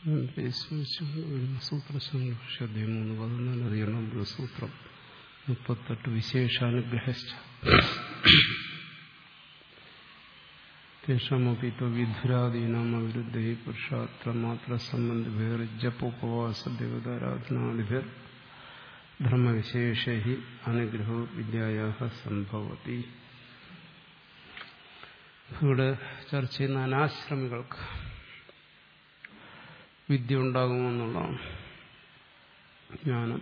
സൂത്രസംഘർഷദ്യം മൂന്ന് പതിനാല് അധികരണം സൂത്രം മുപ്പത്തെട്ട് വിശേഷാനുഗ്രഹിച്ച തേഷാമപി വിധുരാദീനാം അവിരുദ്ധ പുരുഷാത്ര മാത്ര സംബന്ധിഭേർ ജപ്പോപവാസ ദേവതാരാധനാദിഭേർ ധർമ്മവിശേഷ അനുഗ്രഹോ വിദ്യായ സംഭവതി ഇവിടെ ചർച്ച ചെയ്യുന്ന അനാശ്രമികൾക്ക് വിദ്യ ഉണ്ടാകുമെന്നുള്ളതാണ് ജ്ഞാനം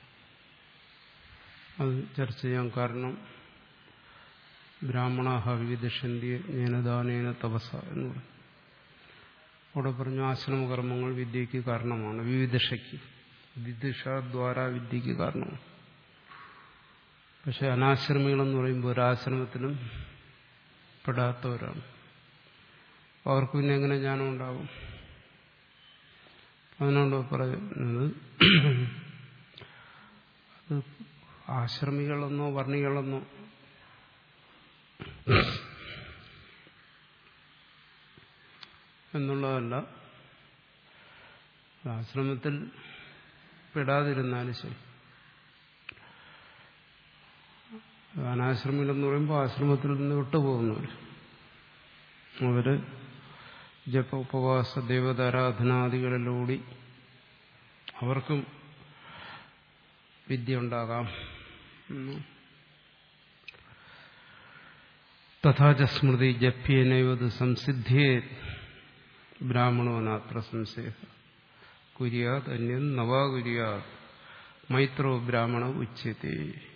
അത് ചർച്ച ചെയ്യാൻ കാരണം ബ്രാഹ്മണാഹ വിവിധന്തി ജ്ഞാനദാനേന തപസ എന്ന് പറയും അവിടെ പറഞ്ഞു ആശ്രമകർമ്മങ്ങൾ വിദ്യയ്ക്ക് കാരണമാണ് വിവിധഷയ്ക്ക് വിദിഷദ്വാര വിദ്യയ്ക്ക് കാരണമാണ് പക്ഷെ അനാശ്രമികളെന്ന് പറയുമ്പോൾ ഒരാശ്രമത്തിലും പെടാത്തവരാണ് അവർക്ക് പിന്നെ എങ്ങനെ ജ്ഞാനം ഉണ്ടാകും അതിനോട് പറയുന്നത് അത് ആശ്രമികളെന്നോ വർണ്ണികളെന്നോ എന്നുള്ളതല്ല ആശ്രമത്തിൽ പെടാതിരുന്നാലും ശരി അനാശ്രമികളെന്ന് പറയുമ്പോൾ ആശ്രമത്തിൽ നിന്ന് വിട്ടുപോകുന്നവർ അവര് ജപ ഉപവാസ ദേവതാരാധനാദികളിലൂടി അവർക്കും വിദ്യ ഉണ്ടാകാം തഥാച സ്മൃതി ജപ്യേനൈവത് സംസിദ്ധിയേ ബ്രാഹ്മണോനാത്ര സംശയ കുര്യാത് അന്യൻ നവാകുര്യാത് മൈത്രോ ബ്രാഹ്മണ ഉച്യത്തെ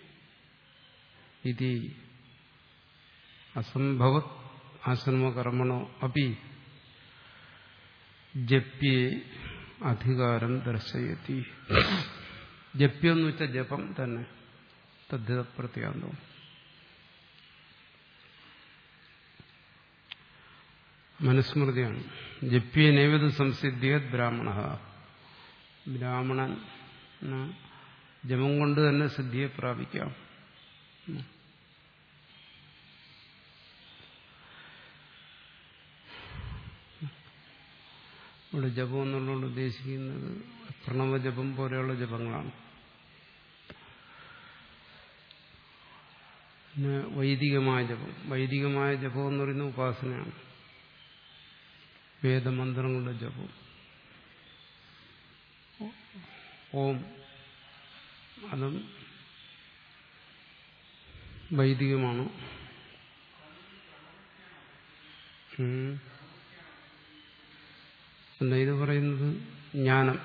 ഇതി അസംഭവത് ആശ്രമകർമ്മണോ അപ്പി ജപ്യേ അധികാരം ദർശയത്തി ജപ്യം എന്ന് വെച്ചാൽ ജപം തന്നെ തദ്ധിത പ്രത്യാന്തം മനുസ്മൃതിയാണ് ജപ്യ നൈവത് സംസിദ്ധിയ ബ്രാഹ്മണ ബ്രാഹ്മണൻ ജപം കൊണ്ട് തന്നെ സിദ്ധിയെ പ്രാപിക്കാം ഇവിടെ ജപം എന്നുള്ളത് ഉദ്ദേശിക്കുന്നത് പ്രണവജപം പോലെയുള്ള ജപങ്ങളാണ് പിന്നെ വൈദികമായ ജപം വൈദികമായ ജപം എന്ന് പറയുന്ന ഉപാസനയാണ് വേദമന്ത്രങ്ങളുടെ ജപം ഓം അതും വൈദികമാണ് എന്താ ഇത് പറയുന്നത് ജ്ഞാനം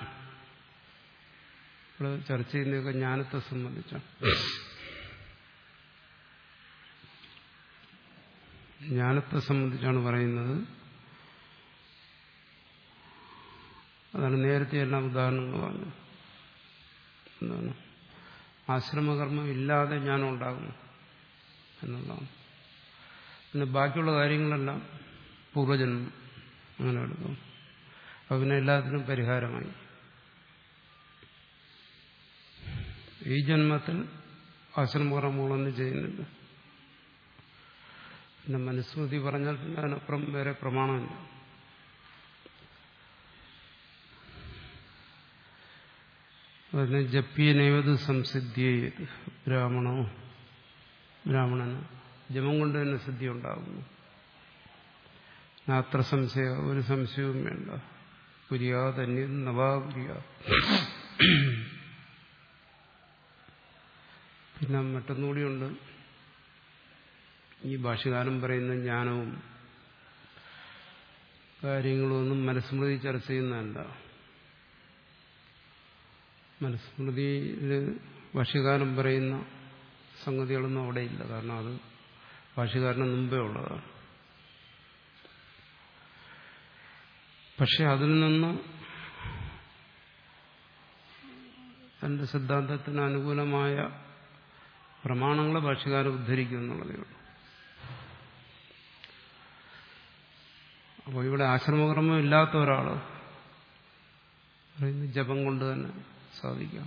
ഇവിടെ ചർച്ച ചെയ്യുന്നതൊക്കെ ജ്ഞാനത്തെ സംബന്ധിച്ചാണ് ജ്ഞാനത്തെ സംബന്ധിച്ചാണ് പറയുന്നത് അതാണ് നേരത്തെ എല്ലാം ഉദാഹരണങ്ങൾ പറഞ്ഞത് എന്താണ് ആശ്രമകർമ്മം ഇല്ലാതെ ജ്ഞാനം ഉണ്ടാകുന്നു എന്നുള്ളതാണ് പിന്നെ ബാക്കിയുള്ള കാര്യങ്ങളെല്ലാം പൂർവജന്മം അങ്ങനെ എടുക്കും അപ്പൊ പിന്നെ എല്ലാത്തിനും പരിഹാരമായി ഈ ജന്മത്തിൽ ആശ്രമകർമ്മങ്ങളൊന്നും ചെയ്യുന്നില്ല പിന്നെ മനുസ്മൃതി പറഞ്ഞാൽ പിന്നെ അതിനപ്പുറം വേറെ പ്രമാണമില്ല അതിന് ജപ്യനൈവത് സംസിദ്ധിയത് ബ്രാഹ്മണോ ബ്രാഹ്മണന് ജപം കൊണ്ട് തന്നെ സിദ്ധി ഉണ്ടാകുന്നു അത്ര സംശയ ഒരു സംശയവും വേണ്ട കുര്യാതന്യ നവാകുര്യ പിന്നെ മറ്റൊന്നുകൂടിയുണ്ട് ഈ ഭാഷകാലം പറയുന്ന ജ്ഞാനവും കാര്യങ്ങളൊന്നും മനസ്മൃതി ചർച്ച ചെയ്യുന്നതല്ല മനസ്മൃതിയിൽ ഭാഷകാലം പറയുന്ന സംഗതികളൊന്നും അവിടെ ഇല്ല കാരണം അത് ഭാഷകാരന് മുമ്പേ ഉള്ളതാണ് പക്ഷെ അതിൽ നിന്ന് തന്റെ സിദ്ധാന്തത്തിന് അനുകൂലമായ പ്രമാണങ്ങളെ ഭാഷകാരൻ ഉദ്ധരിക്കും എന്നുള്ളതേ ഉള്ളൂ അപ്പോൾ ഇവിടെ ആശ്രമകർമ്മം ഇല്ലാത്ത ഒരാൾ ജപം കൊണ്ട് തന്നെ സാധിക്കാം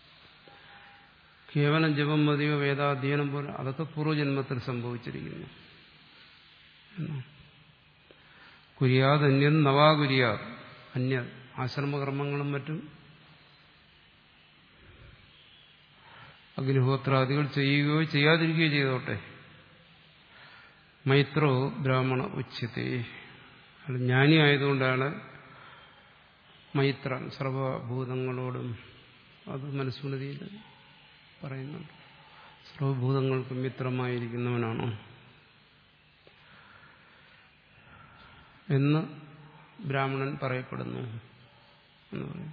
കേവലം ജപം മതിയോ വേദാധ്യയനം പോലെ അതൊക്കെ പൂർവ്വജന്മത്തിൽ സംഭവിച്ചിരിക്കുന്നു കുര്യാത് അന്യൻ നവാകുര്യാത് അന്യ ആശ്രമകർമ്മങ്ങളും മറ്റും അഗ്നിഹോത്രാദികൾ ചെയ്യുകയോ ചെയ്യാതിരിക്കുകയോ ചെയ്തോട്ടെ മൈത്രോ ബ്രാഹ്മണ ഉച്ചത്തെ ജ്ഞാനി ആയതുകൊണ്ടാണ് മൈത്രൻ സർവഭൂതങ്ങളോടും അത് മനുസ്മൃതിയിൽ പറയുന്നുണ്ട് സർവഭൂതങ്ങൾക്ക് മിത്രമായിരിക്കുന്നവനാണോ എന്ന് ബ്രാഹ്മണൻ പറയപ്പെടുന്നു എന്ന് പറയും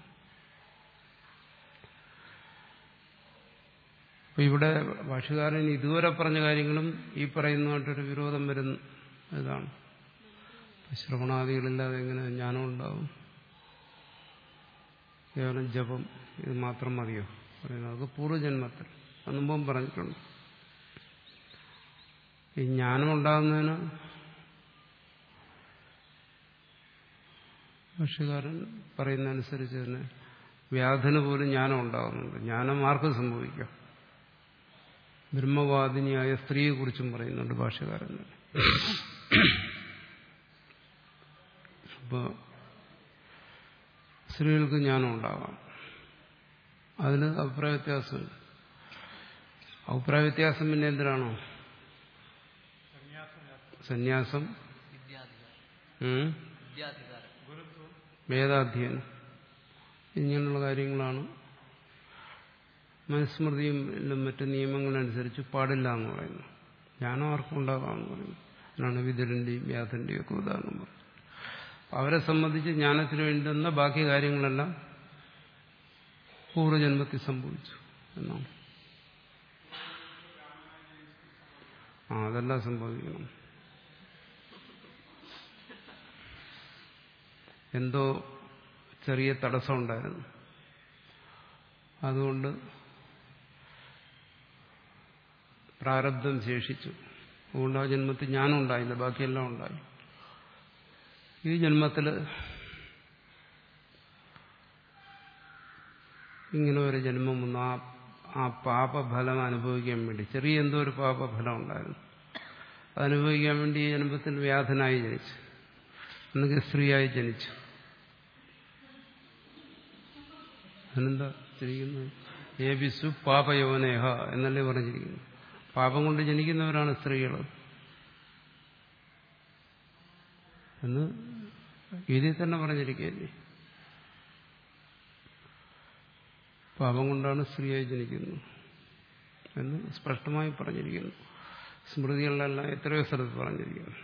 അപ്പൊ ഇവിടെ ഭാഷകാരൻ ഇതുവരെ പറഞ്ഞ കാര്യങ്ങളും ഈ പറയുന്നതായിട്ടൊരു വിരോധം വരുന്ന ഇതാണ് ശ്രവണാദികളില്ലാതെ എങ്ങനെ ജ്ഞാനം ഉണ്ടാവും കേവലം ജപം ഇത് മാത്രം മതിയോ പറയുന്നത് അത് പൂർവ്വജന്മത്തിൽ മുമ്പും പറഞ്ഞിട്ടുണ്ട് ഈ ജ്ഞാനം ഉണ്ടാകുന്നതിന് ഭാഷകാരൻ പറയുന്നതനുസരിച്ച് തന്നെ വ്യാധന പോലും ജ്ഞാനം ഉണ്ടാകുന്നുണ്ട് ജ്ഞാനം ആർക്കും സംഭവിക്കാം ബ്രഹ്മവാദിനിയായ സ്ത്രീയെക്കുറിച്ചും പറയുന്നുണ്ട് ഭാഷകാരൻ അപ്പോൾ സ്ത്രീകൾക്ക് ജ്ഞാനം ഉണ്ടാകാം അതിന് അഭിപ്രായ വ്യത്യാസമില്ല അഭിപ്രായ വ്യത്യാസം പിന്നെ എന്തിനാണോ സന്യാസം ഉം? വേദാധ്യയനം ഇങ്ങനെയുള്ള കാര്യങ്ങളാണ് മനുസ്മൃതിയും മറ്റു നിയമങ്ങളനുസരിച്ച് പാടില്ല എന്ന് പറയുന്നു ജ്ഞാനം ആർക്കും ഉണ്ടാകാമെന്ന് പറയുന്നു അതിനാണ് വിതുരന്റെയും വ്യാധന്റെയും ഒക്കെ ഉദാഹരണം പറഞ്ഞത് അവരെ സംബന്ധിച്ച് ജ്ഞാനത്തിന് വേണ്ടുന്ന ബാക്കി കാര്യങ്ങളെല്ലാം പൂർവ്വജന്മത്തിൽ സംഭവിച്ചു എന്നാണ് ആ അതെല്ലാം സംഭവിക്കണം എന്തോ ചെറിയ തടസ്സമുണ്ടായിരുന്നു അതുകൊണ്ട് പ്രാരബ്ധം ശേഷിച്ചു അതുകൊണ്ട് ആ ജന്മത്തിൽ ജ്ഞാനം ഉണ്ടായില്ല ബാക്കിയെല്ലാം ഉണ്ടായി ഈ ജന്മത്തിൽ ഇങ്ങനെ ഒരു ജന്മം വന്നു ആ ആ പാപഫലം അനുഭവിക്കാൻ വേണ്ടി ചെറിയ എന്തോ ഒരു പാപഫലം ഉണ്ടായിരുന്നു അതനുഭവിക്കാൻ വേണ്ടി ഈ ജന്മത്തിൽ വ്യാധനായി ജനിച്ചു അല്ലെങ്കിൽ സ്ത്രീയായി ജനിച്ചു അതിനെന്താ ചെയ്യിക്കുന്നത് ഏ വിസു പാപയോനേഹ എന്നല്ലേ പറഞ്ഞിരിക്കുന്നു പാപം കൊണ്ട് ജനിക്കുന്നവരാണ് സ്ത്രീകൾ എന്ന് ഗീതയിൽ തന്നെ പറഞ്ഞിരിക്കുകയല്ലേ പാപം കൊണ്ടാണ് സ്ത്രീയായി ജനിക്കുന്നത് എന്ന് സ്പഷ്ടമായി പറഞ്ഞിരിക്കുന്നു സ്മൃതികളിലെല്ലാം എത്രയോ സ്ഥലത്ത് പറഞ്ഞിരിക്കുന്നു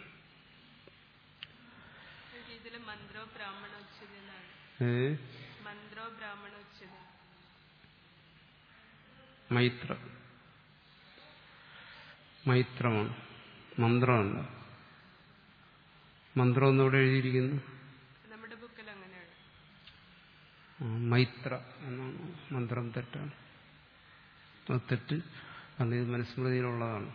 ഇതില് മന്ത്രോ ബ്രാഹ്മണോച്ചത എന്നാണ് ഏ മന്ത്രോ ബ്രാഹ്മണോച്ചത മൈത്ര മൈത്രമാണ് മന്ത്രമല്ല മന്ത്രം എന്നിവിടെ എഴുതിയിരിക്കുന്നു നമ്മുടെ ബുക്കിൽ അങ്ങനെയാണ് ആ, മൈത്ര എന്നാണ് മന്ത്രം തെറ്റാണ് അത് തെറ്റ് കാരണം ഇത് മനുസ്മൃതിയിലുള്ളതാണ്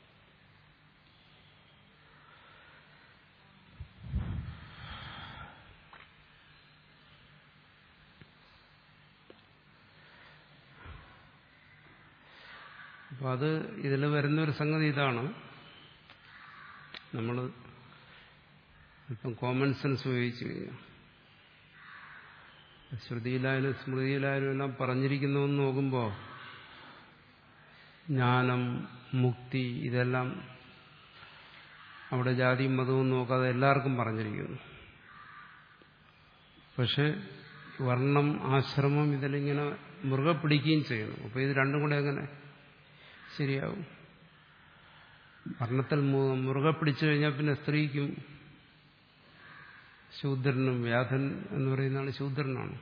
അപ്പൊ അത് ഇതിൽ വരുന്ന ഒരു സംഗതി ഇതാണ് നമ്മൾ അല്പം കോമൺ സെൻസ് ഉപയോഗിച്ച് കഴിഞ്ഞാൽ ശ്രുതിയിലായാലും സ്മൃതിയിലായാലും എല്ലാം പറഞ്ഞിരിക്കുന്നുവെന്ന് നോക്കുമ്പോൾ ജ്ഞാനം മുക്തി ഇതെല്ലാം അവിടെ ജാതിയും മതവും നോക്കാതെ എല്ലാവർക്കും പറഞ്ഞിരിക്കുന്നു പക്ഷെ വർണ്ണം ആശ്രമം ഇതിലിങ്ങനെ മുറുകെ പിടിക്കുകയും ചെയ്യണം അപ്പോൾ ഇത് രണ്ടും കൂടെ എങ്ങനെ ശരിയാവും വർണ്ണത്തിൽ മു- മുറുകെ പിടിച്ചു കഴിഞ്ഞാൽ പിന്നെ സ്ത്രീക്കും ശൂദ്രനും വ്യാധൻ എന്ന് പറയുന്ന ആൾ ശൂദ്രനാണ്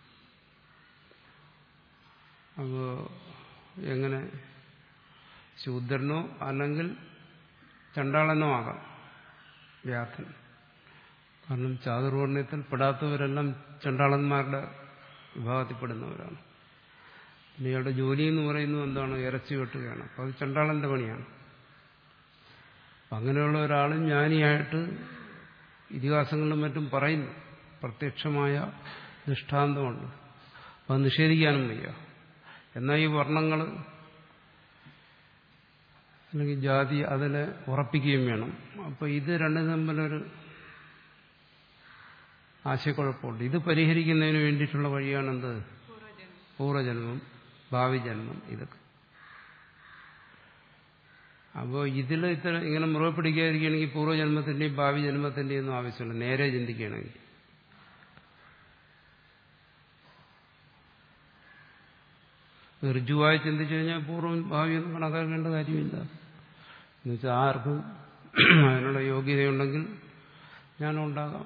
അപ്പോ എങ്ങനെ ശൂദ്രനോ അല്ലെങ്കിൽ ചണ്ടാളനോ ആകാം വ്യാധൻ കാരണം ചാതുർവർണ്ണയത്തിൽ പെടാത്തവരെല്ലാം ചണ്ടാളന്മാരുടെ വിഭാഗത്തിൽപ്പെടുന്നവരാണ് പിന്നെ ഇയാളുടെ ജോലി എന്ന് പറയുന്നത് എന്താണ് ഇറച്ചി വെട്ടുകയാണ് അപ്പോൾ അത് ചണ്ടാളന്റെ പണിയാണ് അപ്പം അങ്ങനെയുള്ള ഒരാളും ജ്ഞാനിയായിട്ട് ഇതിഹാസങ്ങളിലും മറ്റും പറയുന്നു പ്രത്യക്ഷമായ ദൃഷ്ടാന്തമുണ്ട് അപ്പം അത് നിഷേധിക്കാനും വയ്യ എന്നാൽ ഈ വർണ്ണങ്ങൾ അല്ലെങ്കിൽ ജാതി അതിനെ ഉറപ്പിക്കുകയും വേണം അപ്പോൾ ഇത് രണ്ടും തമ്മിലൊരു ആശയക്കുഴപ്പമുണ്ട് ഇത് പരിഹരിക്കുന്നതിന് വേണ്ടിയിട്ടുള്ള വഴിയാണെന്ത് പൂർവ്വജന്മം പൂർവ്വജന്മം ഭാവി ജന്മം ഇതൊക്കെ അപ്പോൾ ഇതിൽ ഇത്ര ഇങ്ങനെ മുറിവ് പിടിക്കാതിരിക്കുകയാണെങ്കിൽ പൂർവ്വജന്മത്തിന്റെയും ഭാവി ജന്മത്തിന്റെയും ഒന്നും ആവശ്യമില്ല നേരെ ചിന്തിക്കുകയാണെങ്കിൽ ഋജുവായി ചിന്തിച്ചു കഴിഞ്ഞാൽ പൂർവ്വം ഭാവിയൊന്നും കണക്കാക്കേണ്ട കാര്യമില്ല എന്നുവെച്ചാൽ ആർക്കും അതിനുള്ള യോഗ്യതയുണ്ടെങ്കിൽ ഞാനും ഉണ്ടാകാം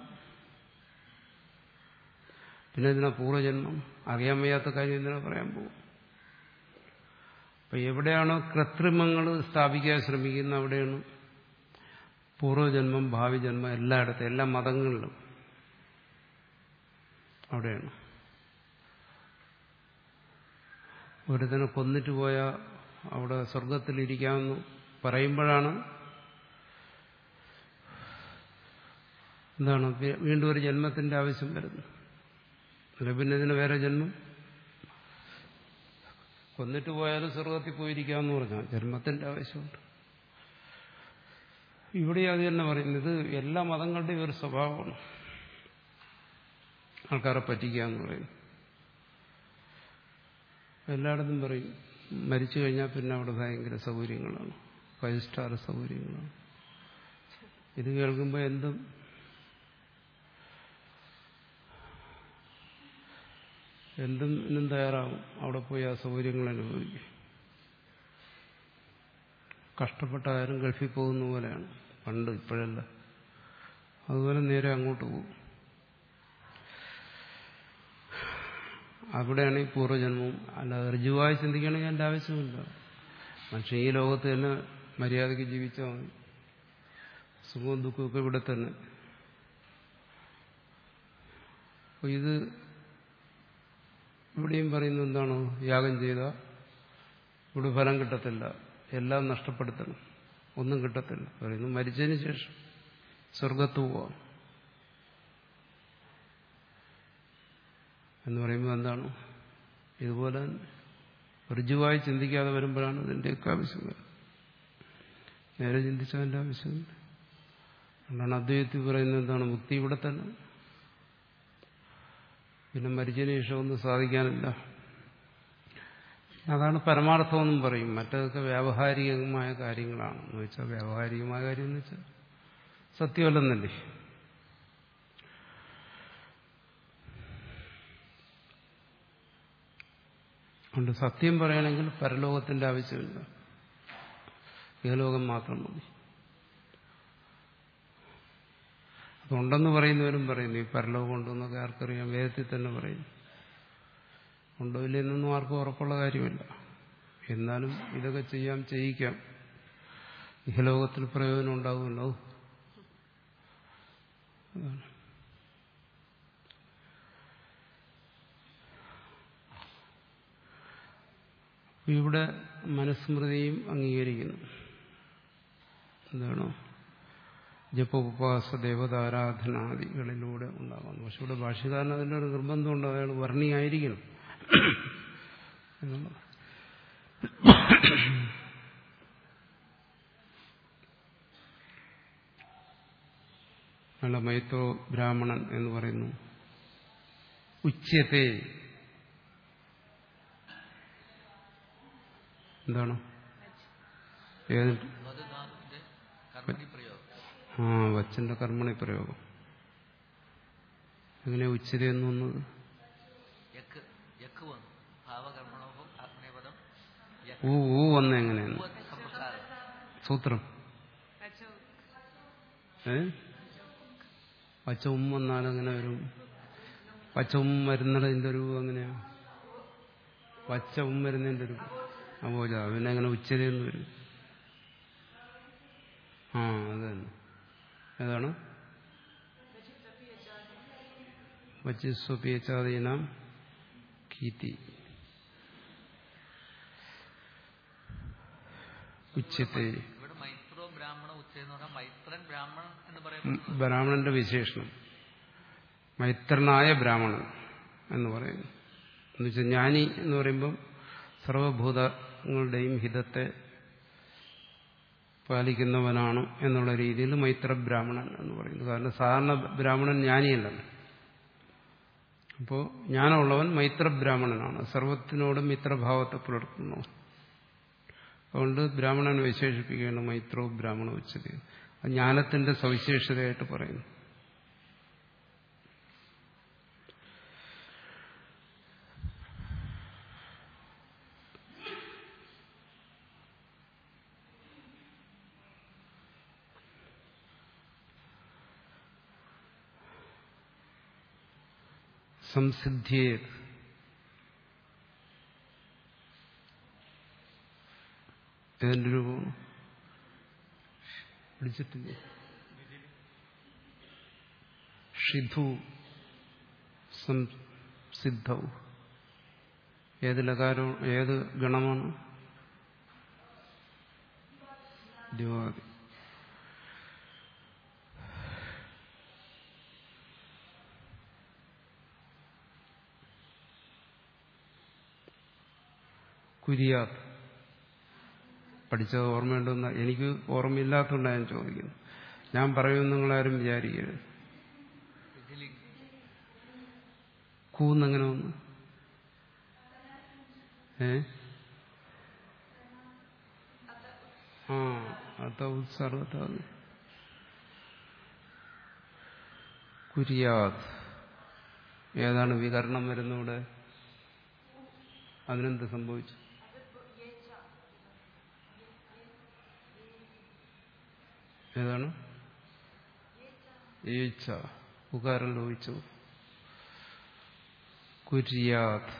പിന്നെ ഇതിനാ പൂർവ്വജന്മം അറിയാൻ വയ്യാത്ത കാര്യം എന്തിനാ പറയാൻ പോകും അപ്പൊ എവിടെയാണോ കൃത്രിമങ്ങൾ സ്ഥാപിക്കാൻ ശ്രമിക്കുന്നത് അവിടെയാണ് പൂർവ്വജന്മം ഭാവി ജന്മം എല്ലായിടത്തും എല്ലാ മതങ്ങളിലും അവിടെയാണ് ഒരുത്തനെ കൊന്നിട്ട് പോയാൽ അവിടെ സ്വർഗത്തിലിരിക്കാമെന്ന് പറയുമ്പോഴാണ് എന്താണ് വീ- വീണ്ടും ഒരു ജന്മത്തിന്റെ ആവശ്യം വരുന്നത് അല്ല പിന്നെ ഇതിന് വേറെ ജന്മം കൊന്നിട്ട് പോയാലും സ്വർഗത്തിൽ പോയിരിക്കാമെന്ന് പറഞ്ഞാൽ ജന്മത്തിന്റെ ആവശ്യമുണ്ട് ഇവിടെ അത് തന്നെ പറയുന്നത് ഇത് എല്ലാ മതങ്ങളുടെയും ഒരു സ്വഭാവമാണ് ആൾക്കാരെ പറ്റിക്കുക എന്ന് പറയും എല്ലായിടത്തും പറയും മരിച്ചു കഴിഞ്ഞാൽ പിന്നെ അവിടെ ഭയങ്കര സൗകര്യങ്ങളാണ് ഫൈവ് സ്റ്റാർ സൗകര്യങ്ങളാണ് ഇത് കേൾക്കുമ്പോൾ എന്തും എന്തും ഇന്നും തയ്യാറാവും അവിടെ പോയി ആ സൗകര്യങ്ങൾ അനുഭവിക്കും കഷ്ടപ്പെട്ട ആരും ഗൾഫിൽ പോകുന്ന പോലെയാണ് പണ്ട് ഇപ്പോഴല്ല അതുപോലെ നേരെ അങ്ങോട്ട് പോകും അവിടെയാണ് ഈ പൂർവ്വജന്മവും അല്ലാതെ ഋജുവായി ചിന്തിക്കുകയാണെങ്കിൽ എൻ്റെ ആവശ്യമില്ല മനുഷ്യൻ ഈ ലോകത്ത് തന്നെ മര്യാദയ്ക്ക് ജീവിച്ചാൽ മതി സുഖവും ദുഃഖമൊക്കെ ഇവിടെ തന്നെ അപ്പൊ ഇത് ഇവിടെയും പറയുന്നത് എന്താണ് യാഗം ചെയ്ത ഇവിടെ ഫലം കിട്ടത്തില്ല എല്ലാം നഷ്ടപ്പെടുത്തണം ഒന്നും കിട്ടത്തില്ല പറയുന്നു മരിച്ചതിന് ശേഷം സ്വർഗത്ത് പോവാം എന്ന് പറയുമ്പോൾ എന്താണ് ഇതുപോലെ ഋജുവായി ചിന്തിക്കാതെ വരുമ്പോഴാണ് ഇതിൻ്റെയൊക്കെ ആവശ്യം വരുന്നത് നേരെ ചിന്തിച്ചതിൻ്റെ ആവശ്യമില്ല അതുകൊണ്ടാണ് അദ്വൈതത്തിൽ പറയുന്നത് എന്താണ് മുക്തി ഇവിടെ തന്നെ പിന്നെ മരിച്ചതിന് ശേഷം ഒന്നും സാധിക്കാനില്ല അതാണ് പരമാർത്ഥമെന്നും പറയും മറ്റതൊക്കെ വ്യാവഹാരികമായ കാര്യങ്ങളാണ് എന്ന് വെച്ചാൽ വ്യാവഹാരികമായ കാര്യം എന്ന് വെച്ചാൽ സത്യമല്ലെന്നല്ലേ അതുകൊണ്ട് സത്യം പറയണമെങ്കിൽ പരലോകത്തിന്റെ ആവശ്യമില്ല ഇഹലോകം മാത്രം മതി അതുണ്ടെന്ന് പറയുന്നവരും പറയുന്നു ഈ പരലോകം ഉണ്ടെന്നൊക്കെ ആർക്കറിയാം വേദത്തിൽ തന്നെ പറയുന്നു ഉണ്ടോ ഇല്ലെന്നൊന്നും ആർക്കും ഉറപ്പുള്ള കാര്യമില്ല എന്നാലും ഇതൊക്കെ ചെയ്യാം ചെയ്യിക്കാം ഇഹലോകത്തിൽ പ്രയോജനം ഉണ്ടാകുമല്ലോ അതാണ് ഇവിടെ മനുസ്മൃതിയും അംഗീകരിക്കുന്നു എന്താണ് ജപ്പോപവാസ ദേവതാരാധനാദികളിലൂടെ ഉണ്ടാകുന്നു പക്ഷെ ഇവിടെ ഭാഷ്യകാരൻ അതിൻ്റെ ഒരു നിർബന്ധമുണ്ട് അയാൾ വർണ്ണിയായിരിക്കണം എന്നുള്ളത് അല്ല മൈത്രോ ബ്രാഹ്മണൻ എന്ന് പറയുന്നു ഉച്ചത്തെ എന്താണ് ഏത് വധുധാതുവിന്റെ കർമ്മണി പ്രയോഗം ആ വച്ചന്റെ കർമ്മണി പ്രയോഗം എങ്ങനെ ഉച്ചത എന്ന് വന്നത് യക്ക് യക്ക് വന്നു ഭാവകർമ്മണോഹം ആത്മീയപദം ഊ ഊ വന്ന എങ്ങനെയാണ് സംസ്കാരം സൂത്രം വച്ചോ ഏ പച്ച ഉം വന്നാൽ അങ്ങനെ വരും പച്ച ഉം വരുന്നതിന്റെ ഒരു അങ്ങനെയാ പച്ച ഉം വരുന്നതിന്റെ ഒരു അപോജ പിന്നെ അങ്ങനെ ഉച്ചതയെന്ന് വരും ആ അത് തന്നെ ഏതാണ് വച്ചിസ്വപിയച്ചാതീനാം കീതി ഉച്ചത്തെ ഇവിടെ മൈത്രോ ബ്രാഹ്മണ ഉച്ച എന്ന് പറഞ്ഞാൽ മൈത്രൻ ബ്രാഹ്മണൻ എന്ന് ഉം, പറയുന്നത് ബ്രാഹ്മണന്റെ വിശേഷണം മൈത്രനായ ബ്രാഹ്മണൻ എന്ന് പറയുന്നു എന്നുവെച്ചാൽ ജ്ഞാനി എന്ന് പറയുമ്പം സർവഭൂതങ്ങളുടെയും ഹിതത്തെ പാലിക്കുന്നവനാണ് എന്നുള്ള രീതിയിൽ മൈത്ര ബ്രാഹ്മണൻ എന്ന് പറയുന്നു കാരണം സാധാരണ ബ്രാഹ്മണൻ ജ്ഞാനിയല്ലല്ലോ അപ്പോൾ ജ്ഞാനമുള്ളവൻ മൈത്രബ്രാഹ്മണനാണ് സർവത്തിനോടും മിത്രഭാവത്തെ പുലർത്തുന്നു അതുകൊണ്ട് ബ്രാഹ്മണനെ വിശേഷിപ്പിക്കുകയാണ് മൈത്രോ ബ്രാഹ്മണ ഉച്ചത് അത് ജ്ഞാനത്തിന്റെ സവിശേഷതയായിട്ട് പറയുന്നു സംസിദ്ധിയെ ഏതിന്റെ രൂപമാണ് പിടിച്ചിട്ടില്ലേ ഷിധു സംസിദ്ധൗ ഏത് ലകാരം ഏത് ഗണമാണ് ദ്യോതി കുരിയാത്ത് പഠിച്ചത് ഓർമ്മയുണ്ടെന്ന് എനിക്ക് ഓർമ്മയില്ലാത്തതുകൊണ്ടാണ് ഞാൻ ചോദിക്കുന്നത് ഞാൻ പറയുമെന്ന് നിങ്ങളാരും വിചാരിക്കരുത് വിജിലിംഗ് കൂന്നെങ്ങനെ വന്നു ഏ ആ അത ഉത്സർവത കുരിയാത് ഏതാണ് വികരണം വരുന്നവിടെ അതിനെന്ത് സംഭവിച്ചു ഏതാണ് ഈച്ച ഉകാരം ലോപിച്ചു കുര്യാത്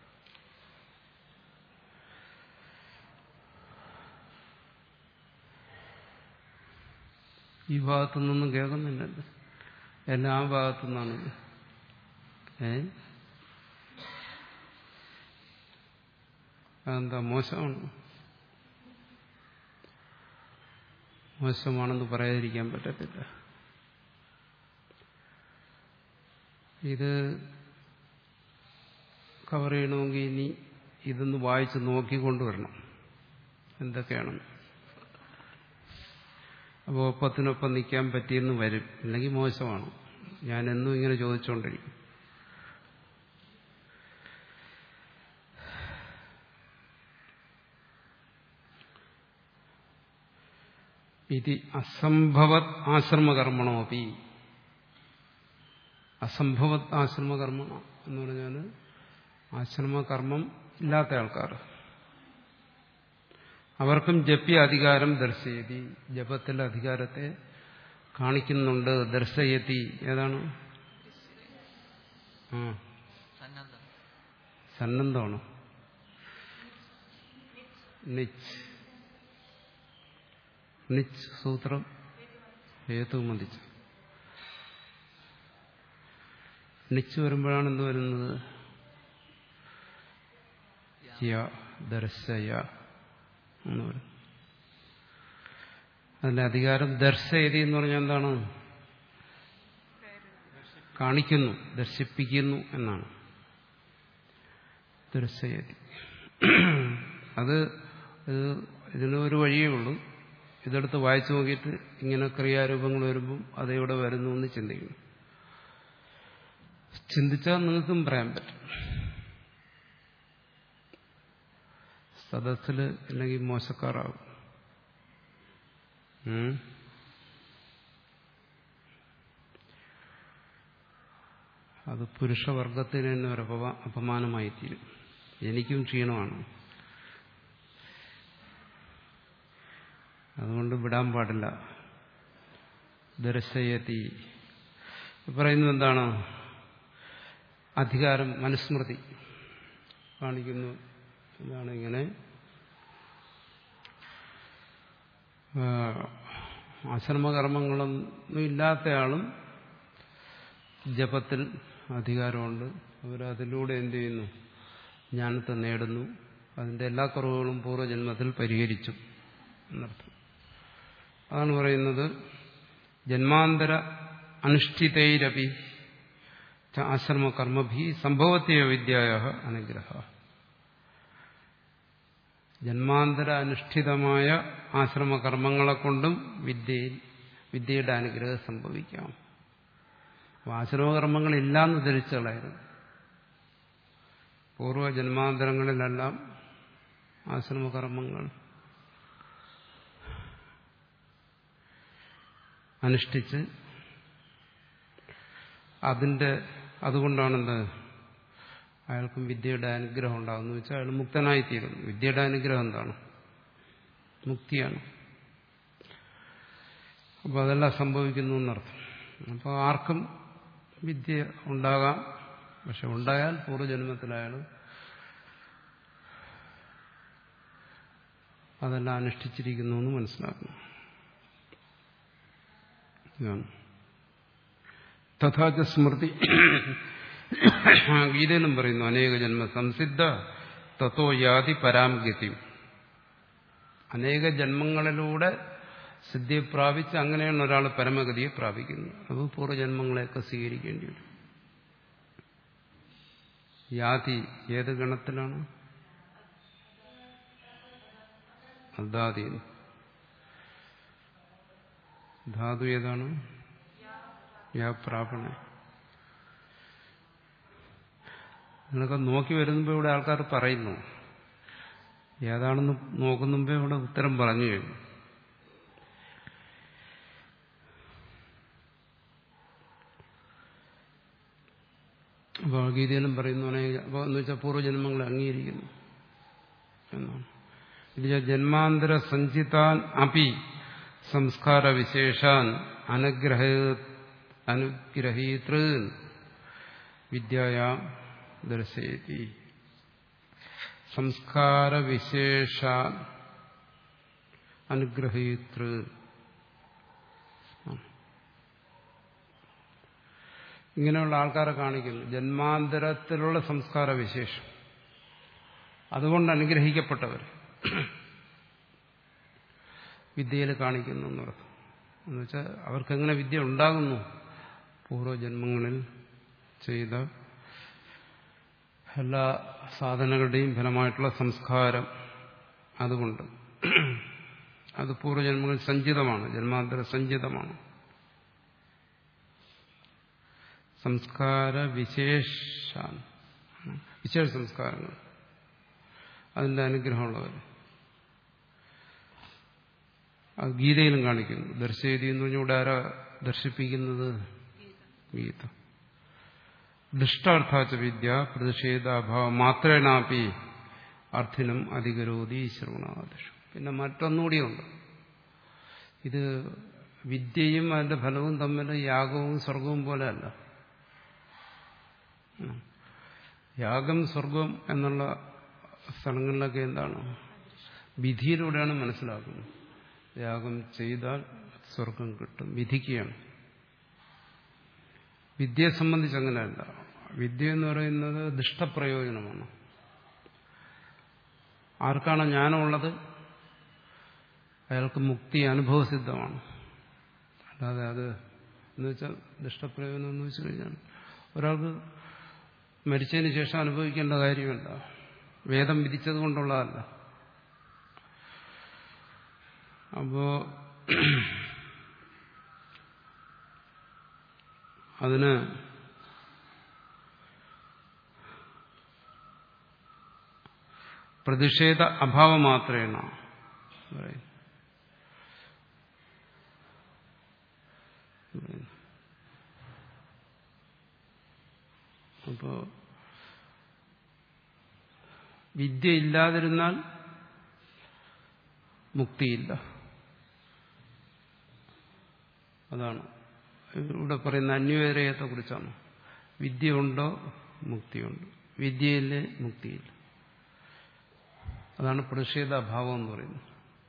ഈ ഭാഗത്തു നിന്നൊന്നും കേൾക്കുന്നില്ലല്ലോ എല്ലാം ആ ഭാഗത്തു നിന്നാണ് ഏ അതെന്താ മോശമാണ് മോശമാണെന്ന് പറയാതിരിക്കാൻ പറ്റത്തില്ല ഇത് കവർ ചെയ്യണമെങ്കിൽ ഇനി ഇതൊന്ന് വായിച്ച് നോക്കിക്കൊണ്ടുവരണം എന്തൊക്കെയാണെന്ന് അപ്പോൾ ഒപ്പത്തിനൊപ്പം നിൽക്കാൻ പറ്റിയെന്ന് വരും അല്ലെങ്കിൽ മോശമാണ് ഞാൻ എന്നും ഇങ്ങനെ ചോദിച്ചുകൊണ്ടിരിക്കും ഇത് അസംഭവത് ആശ്രമകർമ്മണോപി അസംഭവത് ആശ്രമകർമ്മണ എന്ന് പറഞ്ഞാൽ ആശ്രമകർമ്മം ഇല്ലാത്ത ആൾക്കാർ അവർക്കും ജപ്യ അധികാരം ദർശയതി ജപത്തിലെ അധികാരത്തെ കാണിക്കുന്നുണ്ട് ദർശയതി ഏതാണ് ആ സന്നദ്ധം സന്നദ്ധമാണ് നിച്ച് നിച്ച് സൂത്രം ഹേതു മതിച്ച് നിച്ച് വരുമ്പോഴാണ് എന്ത് വരുന്നത് യ ദർശയ എന്ന് പറയും അതിന്റെ അധികാരം ദർശയതി എന്ന് പറഞ്ഞാൽ എന്താണ് കാണിക്കുന്നു ദർശിപ്പിക്കുന്നു എന്നാണ് ദർശയതി അത് ഇത് ഇതിന് ഒരു വഴിയേ ഉള്ളൂ ഇതെടുത്ത് വായിച്ചു നോക്കിയിട്ട് ഇങ്ങനെ ക്രിയാരൂപങ്ങൾ വരുമ്പം അതെവിടെ വരുന്നു എന്ന് ചിന്തിക്കണം ചിന്തിച്ചാൽ നിങ്ങൾക്കും പറയാൻ പറ്റും സദസ്സിൽ അല്ലെങ്കിൽ മോശക്കാരാകും ഉം. അത് പുരുഷവർഗത്തിന് തന്നെ ഒരു അപമാ- അപമാനമായി തീരും എനിക്കും ക്ഷീണമാണ് അതുകൊണ്ട് വിടാൻ പാടില്ല ദർശയതി പറയുന്നത് എന്താണ് അധികാരം മനുസ്മൃതി കാണിക്കുന്നു എന്താണ് ഇങ്ങനെ ആ, ആശ്രമകർമ്മങ്ങളൊന്നും ഇല്ലാത്തയാളും ജപത്തിൽ അധികാരമുണ്ട് അവരതിലൂടെ എന്ത് ചെയ്യുന്നു ജ്ഞാനത്തെ നേടുന്നു അതിന്റെ എല്ലാ കുറവുകളും പൂർവ്വജന്മത്തിൽ പരിഹരിച്ചു എന്നർത്ഥം അതാണ് പറയുന്നത് ജന്മാന്തര അനുഷ്ഠിതൈരപി ച ആശ്രമകർമ്മഭി സംഭവത്തെയ വിദ്യായ അനുഗ്രഹ ജന്മാന്തര അനുഷ്ഠിതമായ ആശ്രമകർമ്മങ്ങളെ കൊണ്ടും വിദ്യയിൽ വിദ്യയുടെ അനുഗ്രഹം സംഭവിക്കാം അപ്പോൾ ആശ്രമകർമ്മങ്ങളില്ലാന്ന് ധരിച്ചു കളയരുത് പൂർവ്വജന്മാന്തരങ്ങളിലെല്ലാം ആശ്രമകർമ്മങ്ങൾ അനുഷ്ഠിച്ച് അതിന്റെ അതുകൊണ്ടാണെന്ത് അയാൾക്കും വിദ്യയുടെ അനുഗ്രഹം ഉണ്ടാകുന്നു വെച്ചാൽ അയാൾ മുക്തനായിത്തീരുന്നു വിദ്യയുടെ അനുഗ്രഹം എന്താണ് മുക്തിയാണ് അപ്പോൾ അതെല്ലാം സംഭവിക്കുന്നു എന്നർത്ഥം അപ്പോൾ ആർക്കും വിദ്യ ഉണ്ടാകാം പക്ഷെ ഉണ്ടായാൽ പൂർവ്വജന്മത്തിലയാൾ അതെല്ലാം അനുഷ്ഠിച്ചിരിക്കുന്നു എന്ന് മനസ്സിലാക്കുന്നു ഇതാണ് തഥാച സ്മൃതി ഗീതയിലും പറയുന്നു അനേക ജന്മ സംസിദ്ധ തത്തോ യാതി പരാം ഗതി അനേക ജന്മങ്ങളിലൂടെ സിദ്ധിയെ പ്രാപിച്ച് അങ്ങനെയാണ് ഒരാൾ പരമഗതിയെ പ്രാപിക്കുന്നത് അത് പൂർവ്വജന്മങ്ങളെയൊക്കെ സ്വീകരിക്കേണ്ടി വരും യാതി ഏത് ഗണത്തിലാണ് അദാതി ധാതു ഏതാണ് യാ പ്രാപണ നിങ്ങളൊക്കെ നോക്കി വരുമ്പോൾ ഇവിടെ ആൾക്കാർ പറയുന്നു ഏതാണെന്ന് നോക്കുന്ന മുമ്പേ ഇവിടെ ഉത്തരം പറഞ്ഞു കഴിഞ്ഞു അപ്പോൾ ഗീതയിലും പറയുന്നു അപ്പോൾ എന്ന് വെച്ചാൽ പൂർവ്വജന്മങ്ങളെ അംഗീകരിക്കുന്നു എന്നാണ് ഇത് ജന്മാന്തര സഞ്ചിതാൻ അപി സംസ്കാര വിശേഷാൻ അനുഗ്രഹ അനുഗ്രഹീതൃ വിദ്യയാ ദർശയതി സംസ്കാര വിശേഷ അനുഗ്രഹീതൃ ഇങ്ങനെയുള്ള ആൾക്കാരെ കാണിക്കുന്നു ജന്മാന്തരത്തിലുള്ള സംസ്കാര വിശേഷം അതുകൊണ്ട് അനുഗ്രഹിക്കപ്പെട്ടവർ വിദ്യയിൽ കാണിക്കുന്നു എന്നർത്ഥം എന്നുവെച്ചാൽ അവർക്കെങ്ങനെ വിദ്യ ഉണ്ടാകുന്നു പൂർവ്വജന്മങ്ങളിൽ ചെയ്ത എല്ലാ സാധനങ്ങളുടെയും ഫലമായിട്ടുള്ള സംസ്കാരം അതുകൊണ്ട് അത് പൂർവ്വജന്മങ്ങളിൽ സഞ്ചിതമാണ് ജന്മാന്തര സഞ്ചിതമാണ് സംസ്കാര വിശേഷ വിശേഷ സംസ്കാരങ്ങൾ അതിന്റെ അനുഗ്രഹമുള്ളവർ അത് ഗീതയിലും കാണിക്കുന്നു ദർശയതി എന്ന് പറഞ്ഞാൽ ഇവിടെ ആരാ ദർശിപ്പിക്കുന്നത് ഗീത ദുഷ്ടാർത്ഥാച്ച വിദ്യ പ്രതിഷേധാഭാവം മാത്രേനാപ്പി അർത്ഥിനും അധികരോധി ശ്രവണാദിഷു പിന്നെ മറ്റൊന്നുകൂടിയുണ്ട് ഇത് വിദ്യയും അതിന്റെ ഫലവും തമ്മിൽ യാഗവും സ്വർഗവും പോലെ അല്ല യാഗം സ്വർഗം എന്നുള്ള സ്ഥലങ്ങളിലൊക്കെ എന്താണ് വിധിയിലൂടെയാണ് മനസ്സിലാക്കുന്നത് യാഗം ചെയ്താൽ സ്വർഗം കിട്ടും വിധിക്കുകയാണ് വിദ്യയെ സംബന്ധിച്ച് അങ്ങനെയല്ല വിദ്യ എന്ന് പറയുന്നത് ദുഷ്ടപ്രയോജനമാണ് ആർക്കാണ് ജ്ഞാനമുള്ളത് അയാൾക്ക് മുക്തി അനുഭവസിദ്ധമാണ് അല്ലാതെ അത് എന്ന് വെച്ചാൽ ദുഷ്ടപ്രയോജനം എന്ന് വെച്ച് കഴിഞ്ഞാൽ ഒരാൾക്ക് മരിച്ചതിന് ശേഷം അനുഭവിക്കേണ്ട കാര്യമല്ല വേദം വിധിച്ചത് കൊണ്ടുള്ളതല്ല അപ്പോ അതിന് പ്രതിഷേധ അഭാവം മാത്രേണ അപ്പോ വിദ്യ ഇല്ലാതിരുന്നാൽ മുക്തിയില്ല അതാണ് ഇവിടെ പറയുന്ന അന്വേരയത്തെ കുറിച്ചാണ് വിദ്യ ഉണ്ടോ മുക്തിയുണ്ട് വിദ്യയില്ലേ മുക്തിയില്ല അതാണ് പ്രതിഷേധ അഭാവം എന്ന് പറയുന്നത്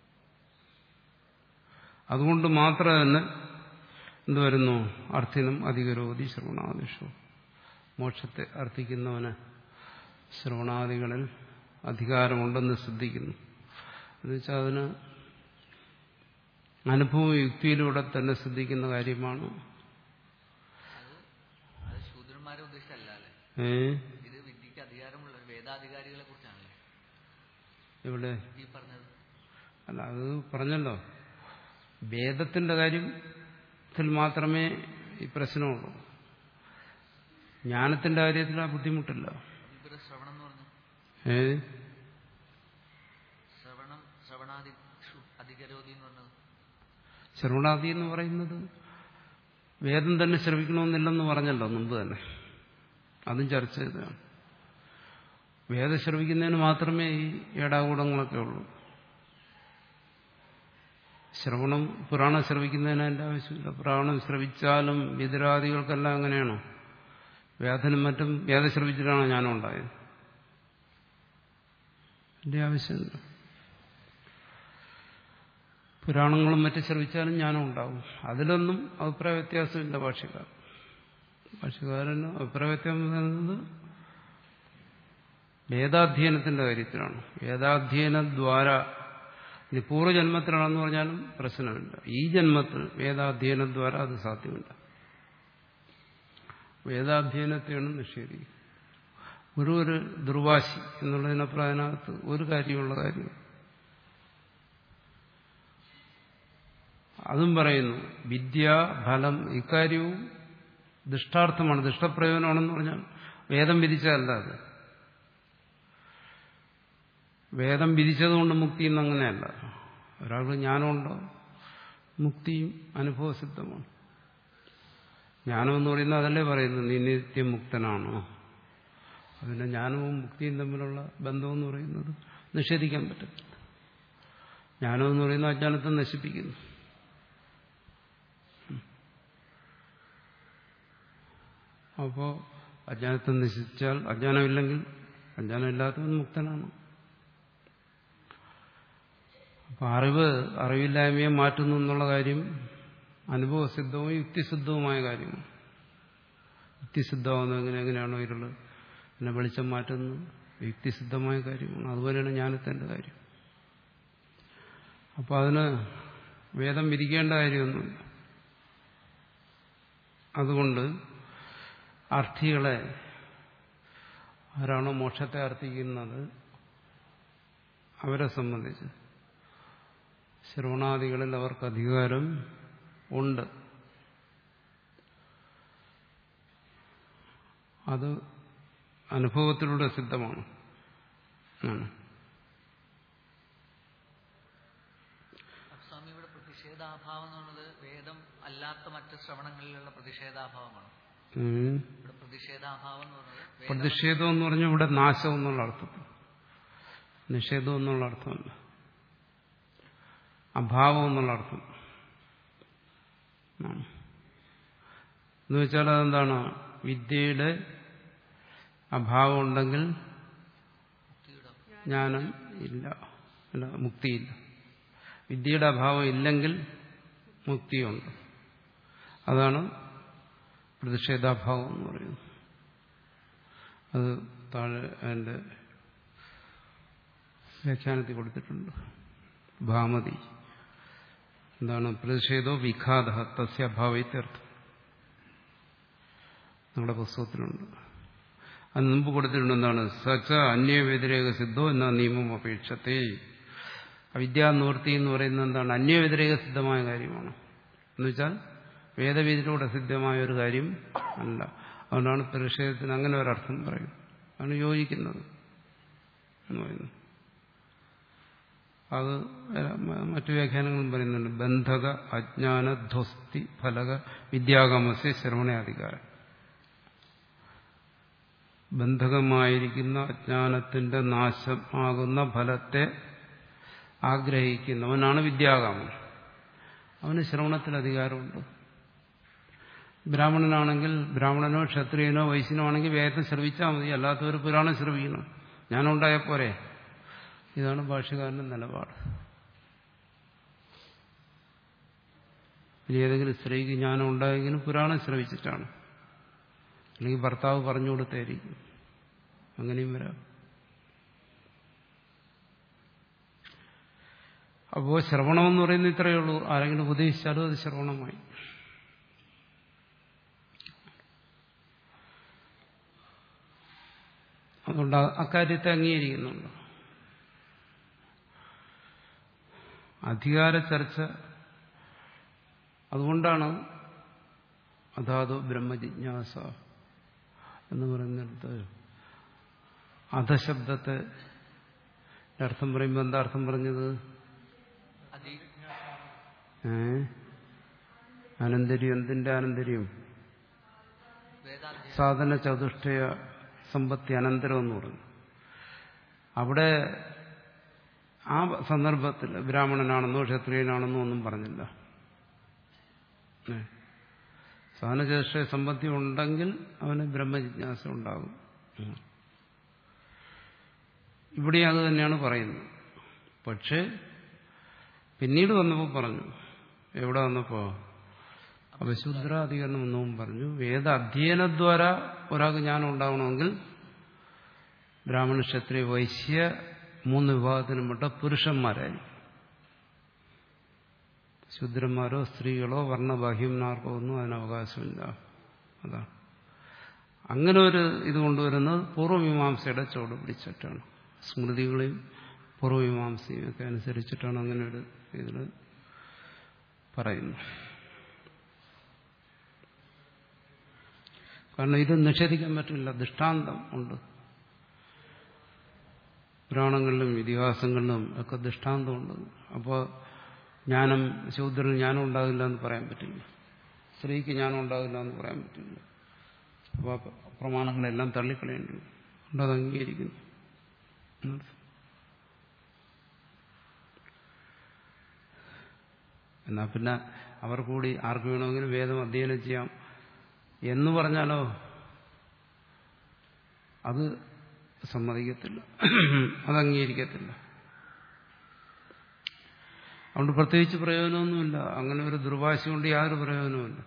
അതുകൊണ്ട് മാത്രം തന്നെ എന്ത് വരുന്നു അർത്ഥിനും അധികരോധി ശ്രവണാദിഷു മോക്ഷത്തെ അർത്ഥിക്കുന്നവന് ശ്രവണാദികളിൽ അധികാരമുണ്ടെന്ന് ശ്രദ്ധിക്കുന്നു എന്നുവെച്ചാൽ അതിന് അനുഭവ യുക്തിയിലൂടെ തന്നെ ശ്രദ്ധിക്കുന്ന കാര്യമാണ് അത് ശൂദ്രന്മാരെ ഉദ്ദേശിച്ചല്ല അല്ലേ ഏ ഇത് വിദ്യക്ക് അധികാരമുള്ള വേദാധികാരികളെ കുറിച്ചാണല്ലേ ഇവിടെ ഈ പറഞ്ഞത് അല്ല അത് പറഞ്ഞല്ലോ വേദത്തിന്റെ കാര്യത്തിൽ മാത്രമേ ഈ പ്രശ്നമുള്ളൂ ജ്ഞാനത്തിന്റെ കാര്യത്തിൽ ആ ബുദ്ധിമുട്ടില്ല ഇവിടെ ശ്രവണം എന്ന് പറഞ്ഞു ഏ ശ്രവണം ശ്രവണാദി അധികരോധി എന്ന് പറഞ്ഞത് ശ്രവണാദി എന്ന് പറയുന്നത് വേദം തന്നെ ശ്രവിക്കണമെന്നില്ലെന്ന് പറഞ്ഞല്ലോ മുമ്പ് തന്നെ അതും ചർച്ച ചെയ്തതാണ് വേദം ശ്രവിക്കുന്നതിന് മാത്രമേ ഈ ഏടാകൂടങ്ങളൊക്കെ ഉള്ളൂ ശ്രവണം പുരാണം ശ്രവിക്കുന്നതിന് അതിൻ്റെ ആവശ്യമില്ല പുരാണം ശ്രവിച്ചാലും വിതരാദികൾക്കെല്ലാം അങ്ങനെയാണോ വേദനും മറ്റും വേദം ശ്രവിച്ചിട്ടാണോ ഞാനും ഉണ്ടായത് അതിൻ്റെ ആവശ്യമില്ല പുരാണങ്ങളും മറ്റും ശ്രവിച്ചാലും ജ്ഞാനം ഉണ്ടാവും അതിലൊന്നും അഭിപ്രായ വ്യത്യാസമില്ല ഭാഷകാരൻ ഭാഷകാരന് അഭിപ്രായ വ്യത്യാസം വരുന്നത് വേദാധ്യയനത്തിന്റെ കാര്യത്തിലാണ് വേദാധ്യയന ദ്വാര ഇനി പൂർവ്വജന്മത്തിലാണെന്ന് പറഞ്ഞാലും പ്രശ്നമില്ല ഈ ജന്മത്തിൽ വേദാധ്യയന ദ്വാര അത് സാധ്യമല്ല വേദാധ്യയനത്തെയാണ് നിഷേധിക്കുക ഒരു ഒരു ദുർവാശി എന്നുള്ളതിനപ്പുറം അതിനകത്ത് ഒരു കാര്യമുള്ള കാര്യം അതും പറയുന്നു വിദ്യ ഫലം ഇക്കാര്യവും ദുഷ്ടാർത്ഥമാണ് ദുഷ്ടപ്രയോജനമാണെന്ന് പറഞ്ഞാൽ വേദം വിധിച്ചതല്ല അത് വേദം വിധിച്ചതുകൊണ്ട് മുക്തി എന്നങ്ങനെയല്ല ഒരാൾക്ക് ജ്ഞാനമുണ്ടോ മുക്തിയും അനുഭവസിദ്ധമാണ് ജ്ഞാനം എന്ന് പറയുന്നത് അതല്ലേ പറയുന്നത് നീ നിത്യം മുക്തനാണോ അതിന്റെ ജ്ഞാനവും മുക്തിയും തമ്മിലുള്ള ബന്ധമെന്ന് പറയുന്നത് നിഷേധിക്കാൻ പറ്റത്തില്ല ജ്ഞാനം എന്ന് പറയുന്നത് അജ്ഞാനത്തെ നശിപ്പിക്കുന്നു അപ്പോൾ അജ്ഞാനത്തെ നശിച്ചാൽ അജ്ഞാനമില്ലെങ്കിൽ അജ്ഞാനമില്ലാത്തവൻ മുക്തനാണ് അപ്പൊ അറിവ് അറിവില്ലായ്മയെ മാറ്റുന്നു എന്നുള്ള കാര്യം അനുഭവസിദ്ധവും യുക്തിസിദ്ധവുമായ കാര്യമാണ് യുക്തിസിദ്ധമാവുന്നത് എങ്ങനെ എങ്ങനെയാണോ ഇരുള് പിന്നെ വെളിച്ചം മാറ്റുന്നത് യുക്തിസിദ്ധമായ കാര്യമാണ് അതുപോലെയാണ് ജ്ഞാനത്തിൻ്റെ കാര്യം അപ്പോൾ അതിന് വേദം വിരിക്കേണ്ട കാര്യമൊന്നുമില്ല അതുകൊണ്ട് അർത്ഥികളെ ആരാണോ മോക്ഷത്തെ അർത്ഥിക്കുന്നത് അവരെ സംബന്ധിച്ച് ശ്രവണാദികളിൽ അവർക്ക് അധികാരം ഉണ്ട് അത് അനുഭവത്തിലൂടെ സിദ്ധമാണ് ആണ്. സ്വാമി ഇവിടെ പ്രതിഷേധാഭാവം എന്നുള്ളത് വേദം അല്ലാത്ത മറ്റ് ശ്രവണങ്ങളിലുള്ള പ്രതിഷേധാഭാവമാണ് ഉം. ഇവിടെ പ്രതിഷേധാഭാവം എന്ന് പറയുന്നത് വേദം പ്രതിഷേധം എന്ന് പറഞ്ഞാൽ ഇവിടെ നാശം എന്നുള്ള അർത്ഥത്തിൽ നിഷേധം എന്നുള്ള അർത്ഥമല്ല അഭാവം എന്നുള്ള അർത്ഥം ആണ്. എന്ന് വെച്ചാൽ അതെന്താണ് വിദ്യയുടെ അഭാവം ഉണ്ടെങ്കിൽ മുക്തിയുടെ ജ്ഞാനം ഇല്ല അല്ല മുക്തിയില്ല വിദ്യയുടെ അഭാവം ഇല്ലെങ്കിൽ മുക്തിയുണ്ട് അതാണ് പ്രതിഷേധാഭാവം എന്ന് പറയുന്നത് അത് താഴെ അതിൻ്റെ വ്യാഖ്യാനത്തിൽ കൊടുത്തിട്ടുണ്ട് ഭാമതി എന്താണ് പ്രതിഷേധോ വിഘാത തസ്യ അഭാവത്യർത്ഥം നമ്മുടെ പുസ്തകത്തിലുണ്ട് അത് മുമ്പ് കൊടുത്തിട്ടുണ്ട് എന്താണ് സച്ച അന്യവ്യതിരേക സിദ്ധോ എന്ന നിയമം അപേക്ഷത്തെ അവിദ്യാനിവൃത്തി എന്ന് പറയുന്നത് എന്താണ് അന്യവ്യതിരേക സിദ്ധമായ കാര്യമാണ് എന്നുവെച്ചാൽ വേദവിധിയിലൂടെ സിദ്ധമായ ഒരു കാര്യം അല്ല അതുകൊണ്ടാണ് പ്രതിഷേധത്തിന് അങ്ങനെ ഒരർത്ഥം പറയും അതാണ് യോജിക്കുന്നത് എന്ന് പറയുന്നു അത് മറ്റു വ്യാഖ്യാനങ്ങളും പറയുന്നുണ്ട് ബന്ധക അജ്ഞാന ധ്വസ്തി ഫലക വിദ്യാഗമസ്യ ശ്രവണാധികാരം ബന്ധകമായിരിക്കുന്ന അജ്ഞാനത്തിന്റെ നാശമാകുന്ന ഫലത്തെ ആഗ്രഹിക്കുന്നവനാണ് വിദ്യാകാമൻ അവന് ശ്രവണത്തിൽ അധികാരമുണ്ട് ബ്രാഹ്മണനാണെങ്കിൽ ബ്രാഹ്മണനോ ക്ഷത്രിയനോ വൈശ്യനോ ആണെങ്കിൽ വേദം ശ്രവിച്ചാൽ മതി അല്ലാത്തവർ പുരാണം ശ്രവിക്കണം ഞാനുണ്ടായ പോരെ ഇതാണ് ഭാഷകാരന്റെ നിലപാട് ഇനി ഏതെങ്കിലും സ്ത്രീക്ക് ജ്ഞാനം ഉണ്ടായെങ്കിലും പുരാണം ശ്രവിച്ചിട്ടാണ് അല്ലെങ്കിൽ ഭർത്താവ് പറഞ്ഞു കൊടുത്തായിരിക്കും അങ്ങനെയും വരാം അപ്പോൾ ശ്രവണമെന്ന് പറയുന്നത് ഇത്രയേ ഉള്ളൂ ആരെങ്കിലും ഉപദേശിച്ചാലും അത് ശ്രവണമായി അതുകൊണ്ട് അക്കാര്യത്തെ അംഗീകരിക്കുന്നുണ്ട് അധികാര ചർച്ച അതുകൊണ്ടാണ് അതാത് ബ്രഹ്മജിജ്ഞാസ എന്ന് പറയുന്നിടത്ത് അധശബ്ദത്തെ അർത്ഥം പറയുമ്പോൾ എന്താ അർത്ഥം പറഞ്ഞത് അതി ഏ അനന്തര്യം എന്തിന്റെ അനന്തര്യം വേദാധ്യയനം സാധന ചതുഷ്ടയ സമ്പത്തി അനന്തരം എന്ന് പറഞ്ഞു അവിടെ ആ സന്ദർഭത്തിൽ ബ്രാഹ്മണനാണെന്നോ ക്ഷത്രിയനാണെന്നോ ഒന്നും പറഞ്ഞില്ല ഏ. സാധന ചതുഷ്ടയ സമ്പത്തി ഉണ്ടെങ്കിൽ അവന് ബ്രഹ്മജിജ്ഞാസ ഉണ്ടാകും ഉം. ഇവിടെ അത് തന്നെയാണ് പറയുന്നത് പക്ഷേ പിന്നീട് വന്നപ്പോൾ പറഞ്ഞു എവിടെ വന്നപ്പോ അപശുദ്രാധികരണം എന്നും പറഞ്ഞു വേദ അധ്യയനദ്വാര ഒരാൾക്ക് ജ്ഞാനം ഉണ്ടാവണമെങ്കിൽ ബ്രാഹ്മണ ക്ഷത്രിയ വൈശ്യ മൂന്ന് വിഭാഗത്തിനും പെട്ട പുരുഷന്മാരായിരിക്കും ശൂദ്രന്മാരോ സ്ത്രീകളോ വർണ്ണബാഹ്യന്മാർക്കോ ഒന്നും അതിന് അവകാശമില്ല അതാണ് അങ്ങനെ ഒരു ഇത് കൊണ്ടുവരുന്നത് പൂർവ്വമീമാംസയുടെ ചുവട് പിടിച്ചിട്ടാണ് സ്മൃതികളെയും പൂർവ്വമീമാംസയും ഒക്കെ അനുസരിച്ചിട്ടാണ് അങ്ങനെ ഒരു ഇതിൽ പറയുന്നത് കാരണം ഇത് നിഷേധിക്കാൻ പറ്റില്ല ദൃഷ്ടാന്തം ഉണ്ട് പുരാണങ്ങളിലും ഇതിഹാസങ്ങളിലും ഒക്കെ ദൃഷ്ടാന്തമുണ്ട് അപ്പോൾ ജ്ഞാനം ശൂദ്രന് ജ്ഞാനം ഉണ്ടാകില്ല എന്ന് പറയാൻ പറ്റില്ല സ്ത്രീക്ക് ജ്ഞാനം ഉണ്ടാകില്ല എന്ന് പറയാൻ പറ്റില്ല അപ്പോൾ ആ പ്രമാണങ്ങളെല്ലാം തള്ളിക്കളയേണ്ടി വരും അതുകൊണ്ട് അത് അംഗീകരിക്കുന്നു എന്നർത്ഥം. എന്നാ പിന്നെ അവർ കൂടി ആർക്ക് വേണമെങ്കിലും വേദം അധ്യയനം ചെയ്യാം എന്ന് പറഞ്ഞാലോ അത് സമ്മതിക്കത്തില്ല അത് അംഗീകരിക്കത്തില്ല അതുകൊണ്ട് പ്രത്യേകിച്ച് പ്രയോജനമൊന്നുമില്ല അങ്ങനെ ഒരു ദുർവാശി കൊണ്ട് യാതൊരു പ്രയോജനവുമില്ല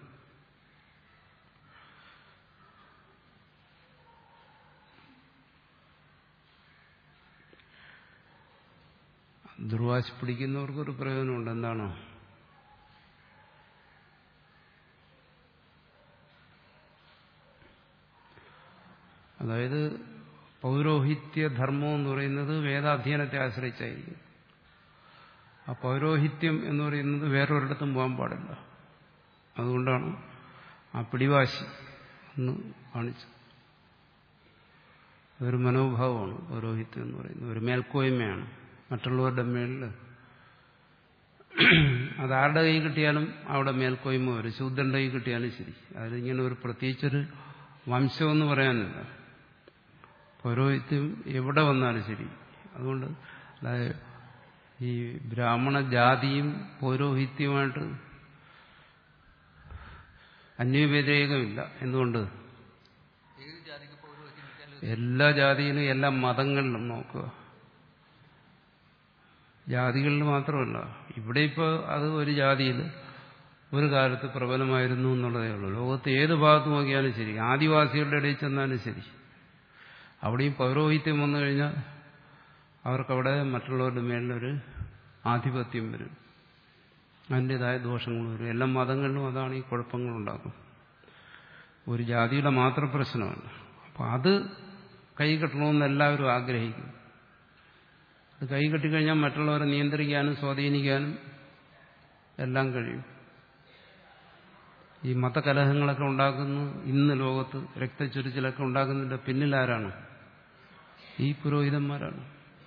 ദുർവാശി പിടിക്കുന്നവർക്കൊരു പ്രയോജനമുണ്ട് എന്താണോ അതായത് പൗരോഹിത്യ ധർമ്മം എന്ന് പറയുന്നത് വേദാധ്യയനത്തെ ആശ്രയിച്ചായിരിക്കും ആ പൗരോഹിത്യം എന്ന് പറയുന്നത് വേറൊരിടത്തും പോകാൻ പാടില്ല അതുകൊണ്ടാണ് ആ പിടിവാശി എന്ന് കാണിച്ചത് അതൊരു മനോഭാവമാണ് പൗരോഹിത്യം എന്ന് പറയുന്നത് ഒരു മേൽക്കോയ്മയാണ് മറ്റുള്ളവരുടെ മേളിൽ അതാരുടെ കൈ കിട്ടിയാലും അവിടെ മേൽക്കോയ്മ വരും ശൂദ്രന്റെ കൈ കിട്ടിയാലും ശരി അതിലിങ്ങനെ ഒരു പ്രത്യേകിച്ചൊരു വംശമെന്ന് പറയാനില്ല പൗരോഹിത്യം എവിടെ വന്നാലും ശരി അതുകൊണ്ട് അതായത് ഈ ബ്രാഹ്മണ ജാതിയും പൗരോഹിത്യവുമായിട്ട് അന്യവ്യതിരേകമില്ല എന്തുകൊണ്ട് ഏത് ജാതിക്ക് പൗരോഹിത്യം കിട്ടിയാലും എല്ലാ ജാതിയിലും എല്ലാ മതങ്ങളിലും നോക്കുക ജാതികളിൽ മാത്രമല്ല ഇവിടെ ഇപ്പോൾ അത് ഒരു ജാതിയിൽ ഒരു കാലത്ത് പ്രബലമായിരുന്നു എന്നുള്ളതേ ഉള്ളൂ ലോകത്ത് ഏത് ഭാഗത്ത് നോക്കിയാലും ശരി ആദിവാസികളുടെ ഇടയിൽ ചെന്നാലും ശരി അവിടെയും പൗരോഹിത്യം വന്നു കഴിഞ്ഞാൽ അവർക്കവിടെ മറ്റുള്ളവരുടെ മേളിലൊരു ആധിപത്യം വരും അതിൻ്റെതായ ദോഷങ്ങൾ വരും എല്ലാ മതങ്ങളിലും അതാണ് ഈ കുഴപ്പങ്ങളുണ്ടാക്കും ഒരു ജാതിയുടെ മാത്രം പ്രശ്നമല്ല അപ്പം അത് കൈ കെട്ടണമെന്ന് എല്ലാവരും ആഗ്രഹിക്കും അത് കൈ കെട്ടിക്കഴിഞ്ഞാൽ മറ്റുള്ളവരെ നിയന്ത്രിക്കാനും സ്വാധീനിക്കാനും എല്ലാം കഴിയും ഈ മതകലഹങ്ങളൊക്കെ ഉണ്ടാക്കുന്നു ഇന്ന് ലോകത്ത് രക്തച്ചൊരിച്ചിലൊക്കെ ഉണ്ടാക്കുന്നതിന്റെ പിന്നിലാരാണ് ഈ പുരോഹിതന്മാരാണ്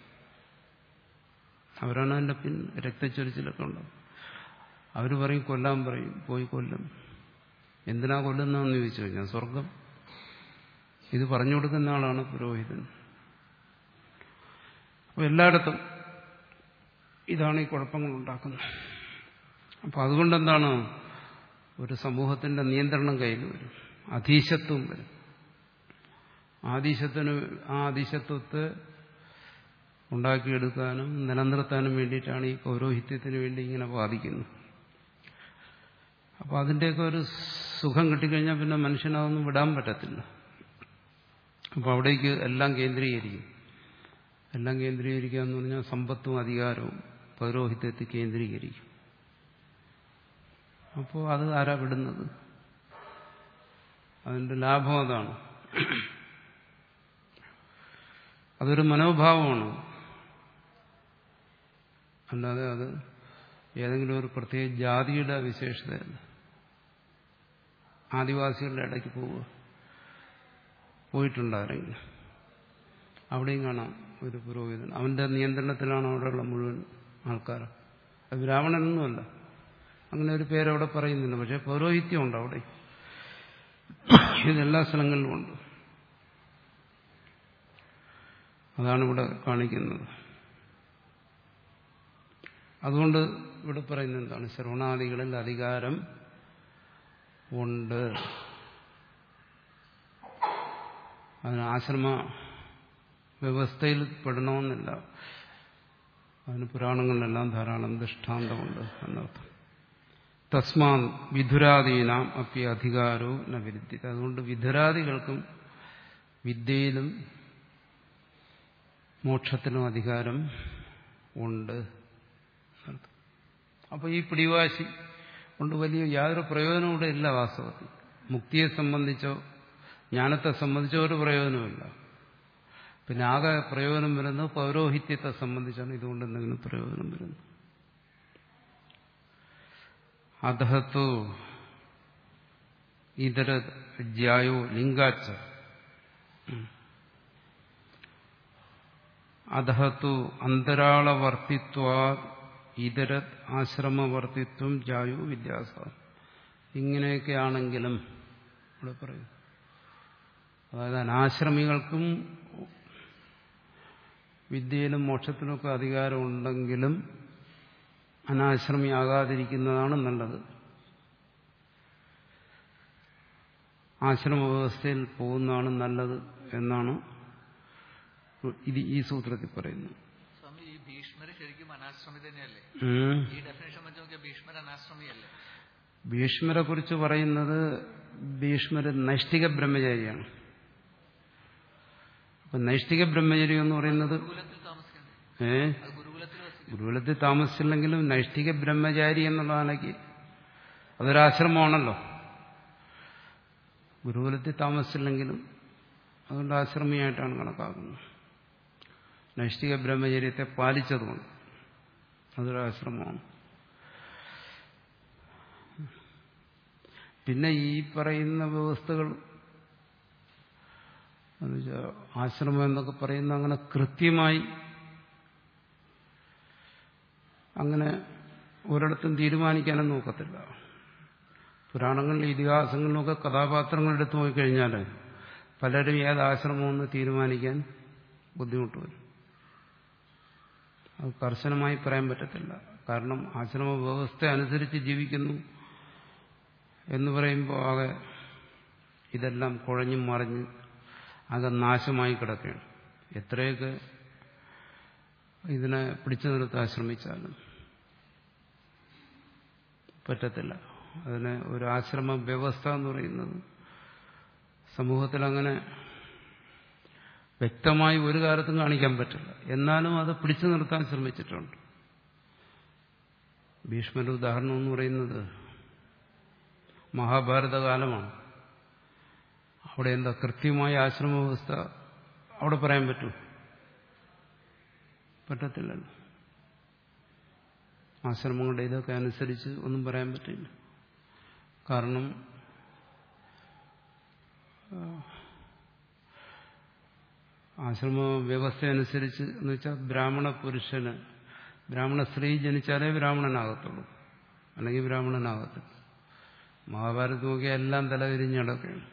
അവരാണ് അതിന്റെ പിൻ രക്തച്ചൊരിച്ചിലൊക്കെ ഉണ്ടാകും അവർ പറയും കൊല്ലാൻ പറയും പോയി കൊല്ലും എന്തിനാ കൊല്ലുന്നതെന്ന് ചോദിച്ചു കഴിഞ്ഞാൽ സ്വർഗം ഇത് പറഞ്ഞു കൊടുക്കുന്ന ആളാണ് പുരോഹിതൻ അപ്പോൾ എല്ലായിടത്തും ഇതാണ് ഈ കുഴപ്പങ്ങൾ ഉണ്ടാക്കുന്നത് അപ്പം അതുകൊണ്ടെന്താണ് ഒരു സമൂഹത്തിന്റെ നിയന്ത്രണം കയ്യിൽ വരും അധീശത്വം വരും ആദീശത്തിന് ആ അധീശത്വത്തെ ഉണ്ടാക്കിയെടുക്കാനും നിലനിർത്താനും വേണ്ടിയിട്ടാണ് ഈ പൗരോഹിത്യത്തിന് വേണ്ടി ഇങ്ങനെ വാദിക്കുന്നത് അപ്പോൾ അതിൻ്റെയൊക്കെ ഒരു സുഖം കിട്ടിക്കഴിഞ്ഞാൽ പിന്നെ മനുഷ്യനതൊന്നും വിടാൻ പറ്റത്തില്ല അപ്പോൾ അവിടേക്ക് എല്ലാം കേന്ദ്രീകരിക്കും എല്ലാം കേന്ദ്രീകരിക്കുക എന്ന് പറഞ്ഞാൽ സമ്പത്തും അധികാരവും പൗരോഹിത്യത്തിൽ കേന്ദ്രീകരിക്കും അപ്പോൾ അത് ആരാ വിടുന്നത് അതിന്റെ ലാഭം അതാണ് അതൊരു മനോഭാവമാണ് അല്ലാതെ അത് ഏതെങ്കിലും ഒരു പ്രത്യേക ജാതിയുടെ വിശേഷതയല്ല ആദിവാസികളുടെ ഇടയ്ക്ക് പോവുക പോയിട്ടുണ്ട് ആരെങ്കിലും അവിടെയും കാണാം ഒരു പുരോഹിതൻ അവന്റെ നിയന്ത്രണത്തിലാണ് അവിടെയുള്ള മുഴുവൻ ആൾക്കാർ അത് ബ്രാഹ്മണനൊന്നുമല്ല അങ്ങനെ ഒരു പേരവിടെ പറയുന്നില്ല പക്ഷെ പൗരോഹിത്യമുണ്ട് അവിടെ ഇതെല്ലാ സ്ഥലങ്ങളിലും ഉണ്ട് അതാണ് ഇവിടെ കാണിക്കുന്നത് അതുകൊണ്ട് ഇവിടെ പറയുന്നത് എന്താണ് ശ്രവണാദികളിൽ അധികാരം ഉണ്ട് അതിന് ആശ്രമ വ്യവസ്ഥയിൽ പെടണമെന്നില്ല അതിന് പുരാണങ്ങളിലെല്ലാം ധാരാളം ദൃഷ്ടാന്തമുണ്ട് എന്നർത്ഥം തസ്മാ വിധുരാദീനാം അപ്പി അധികാരോ ന വിരുദ്ധി അതുകൊണ്ട് വിധുരാദികൾക്കും വിദ്യയിലും മോക്ഷത്തിനും അധികാരം ഉണ്ട് അപ്പോൾ ഈ പിടിവാശി കൊണ്ട് വലിയ യാതൊരു പ്രയോജനവും ഇവിടെ ഇല്ല വാസ്തവത്തിൽ മുക്തിയെ സംബന്ധിച്ചോ ജ്ഞാനത്തെ സംബന്ധിച്ചോ ഒരു പ്രയോജനമില്ല പിന്നെ ആകെ പ്രയോജനം വരുന്നത് പൗരോഹിത്യത്തെ സംബന്ധിച്ചാണ് ഇതുകൊണ്ട് എന്തെങ്കിലും പ്രയോജനം വരുന്നത് അധത്തു ഇതര ജ്യായോ ലിംഗാച്ച അധത്തു അന്തരാളവർത്തിത്വാ ഇതര ആശ്രമവർത്തിത്വം ജായോ വിദ്യാസ ഇങ്ങനെയൊക്കെ ആണെങ്കിലും ഇവിടെ പറയും അതായത് അനാശ്രമികൾക്കും വിദ്യയിലും മോക്ഷത്തിനുമൊക്കെ അധികാരമുണ്ടെങ്കിലും അനാശ്രമിയാകാതിരിക്കുന്നതാണ് നല്ലത് ആശ്രമ വ്യവസ്ഥയിൽ പോകുന്നതാണ് നല്ലത് എന്നാണ് ഇത് ഈ സൂത്രത്തിൽ പറയുന്നത് സ്വാമി ഈ ഭീഷ്മര് ശരിക്കും അനാശ്രമി തന്നെയല്ലേ ഉം. ഈ ഡെഫിനേഷൻ വെച്ച് നോക്കിയാൽ ഭീഷ്മർ അനാശ്രമിയല്ലേ ഭീഷ്മരെ കുറിച്ച് പറയുന്നത് ഭീഷ്മര് നൈഷ്ഠിക ബ്രഹ്മചാരിയാണ് അപ്പൊ നൈഷ്ഠിക ബ്രഹ്മചര്യം എന്ന് പറയുന്നത് ഗുരുകുലത്തിൽ താമസിക്കുന്നത് ഏ അത് ഗുരുകുലത്തിൽ വസിക്കും ഗുരുകുലത്തിൽ താമസിച്ചില്ലെങ്കിലും നൈഷ്ഠിക ബ്രഹ്മചാരി എന്നുള്ള നിലയ്ക്ക് അതൊരാശ്രമമാണല്ലോ ഗുരുകുലത്തിൽ താമസിച്ചില്ലെങ്കിലും അതുകൊണ്ട് ആശ്രമിയായിട്ടാണ് കണക്കാക്കുന്നത് നൈഷ്ഠിക ബ്രഹ്മചര്യത്തെ പാലിച്ചതുകൊണ്ട് അതൊരാശ്രമമാണ് പിന്നെ ഈ പറയുന്ന വ്യവസ്ഥകൾ എന്നുവെച്ചാൽ ആശ്രമം എന്നൊക്കെ പറയുന്ന അങ്ങനെ കൃത്യമായി അങ്ങനെ ഒരിടത്തും തീരുമാനിക്കാനും നോക്കത്തില്ല പുരാണങ്ങളിലും ഇതിഹാസങ്ങളിലുമൊക്കെ കഥാപാത്രങ്ങൾ എടുത്തു നോക്കിക്കഴിഞ്ഞാൽ പലരും ഏത് ആശ്രമമെന്ന് തീരുമാനിക്കാൻ ബുദ്ധിമുട്ട് വരും അത് കർശനമായി പറയാൻ പറ്റത്തില്ല കാരണം ആശ്രമ വ്യവസ്ഥ അനുസരിച്ച് ജീവിക്കുന്നു എന്ന് പറയുമ്പോൾ ആകെ ഇതെല്ലാം കുഴഞ്ഞും മറിഞ്ഞ് ആകെ നാശമായി കിടക്കുകയാണ് എത്രയൊക്കെ ഇതിനെ പിടിച്ചു നിർത്താൻ ശ്രമിച്ചാലും പറ്റത്തില്ല അതിന് ഒരു ആശ്രമ വ്യവസ്ഥ എന്ന് പറയുന്നത് സമൂഹത്തിൽ അങ്ങനെ വ്യക്തമായി ഒരു കാലത്തും കാണിക്കാൻ പറ്റില്ല എന്നാലും അത് പിടിച്ചു നിർത്താൻ ശ്രമിച്ചിട്ടുണ്ട് ഭീഷ്മന്റെ ഉദാഹരണം എന്ന് പറയുന്നത് മഹാഭാരത കാലമാണ് അവിടെ എന്താ കൃത്യമായ ആശ്രമ വ്യവസ്ഥ അവിടെ പറയാൻ പറ്റൂ പറ്റത്തില്ലല്ലോ ആശ്രമങ്ങളുടെ ഇതൊക്കെ അനുസരിച്ച് ഒന്നും പറയാൻ പറ്റില്ല കാരണം ആ, ആശ്രമ വ്യവസ്ഥ അനുസരിച്ച് എന്ന് വെച്ചാൽ ബ്രാഹ്മണ പുരുഷന് ബ്രാഹ്മണ സ്ത്രീ ജനിച്ചാലേ ബ്രാഹ്മണനാകത്തുള്ളൂ അല്ലെങ്കിൽ ബ്രാഹ്മണനാകത്തില്ല മഹാഭാരത് നോക്കിയാൽ എല്ലാം തലതിരിഞ്ഞടക്കുകയാണ്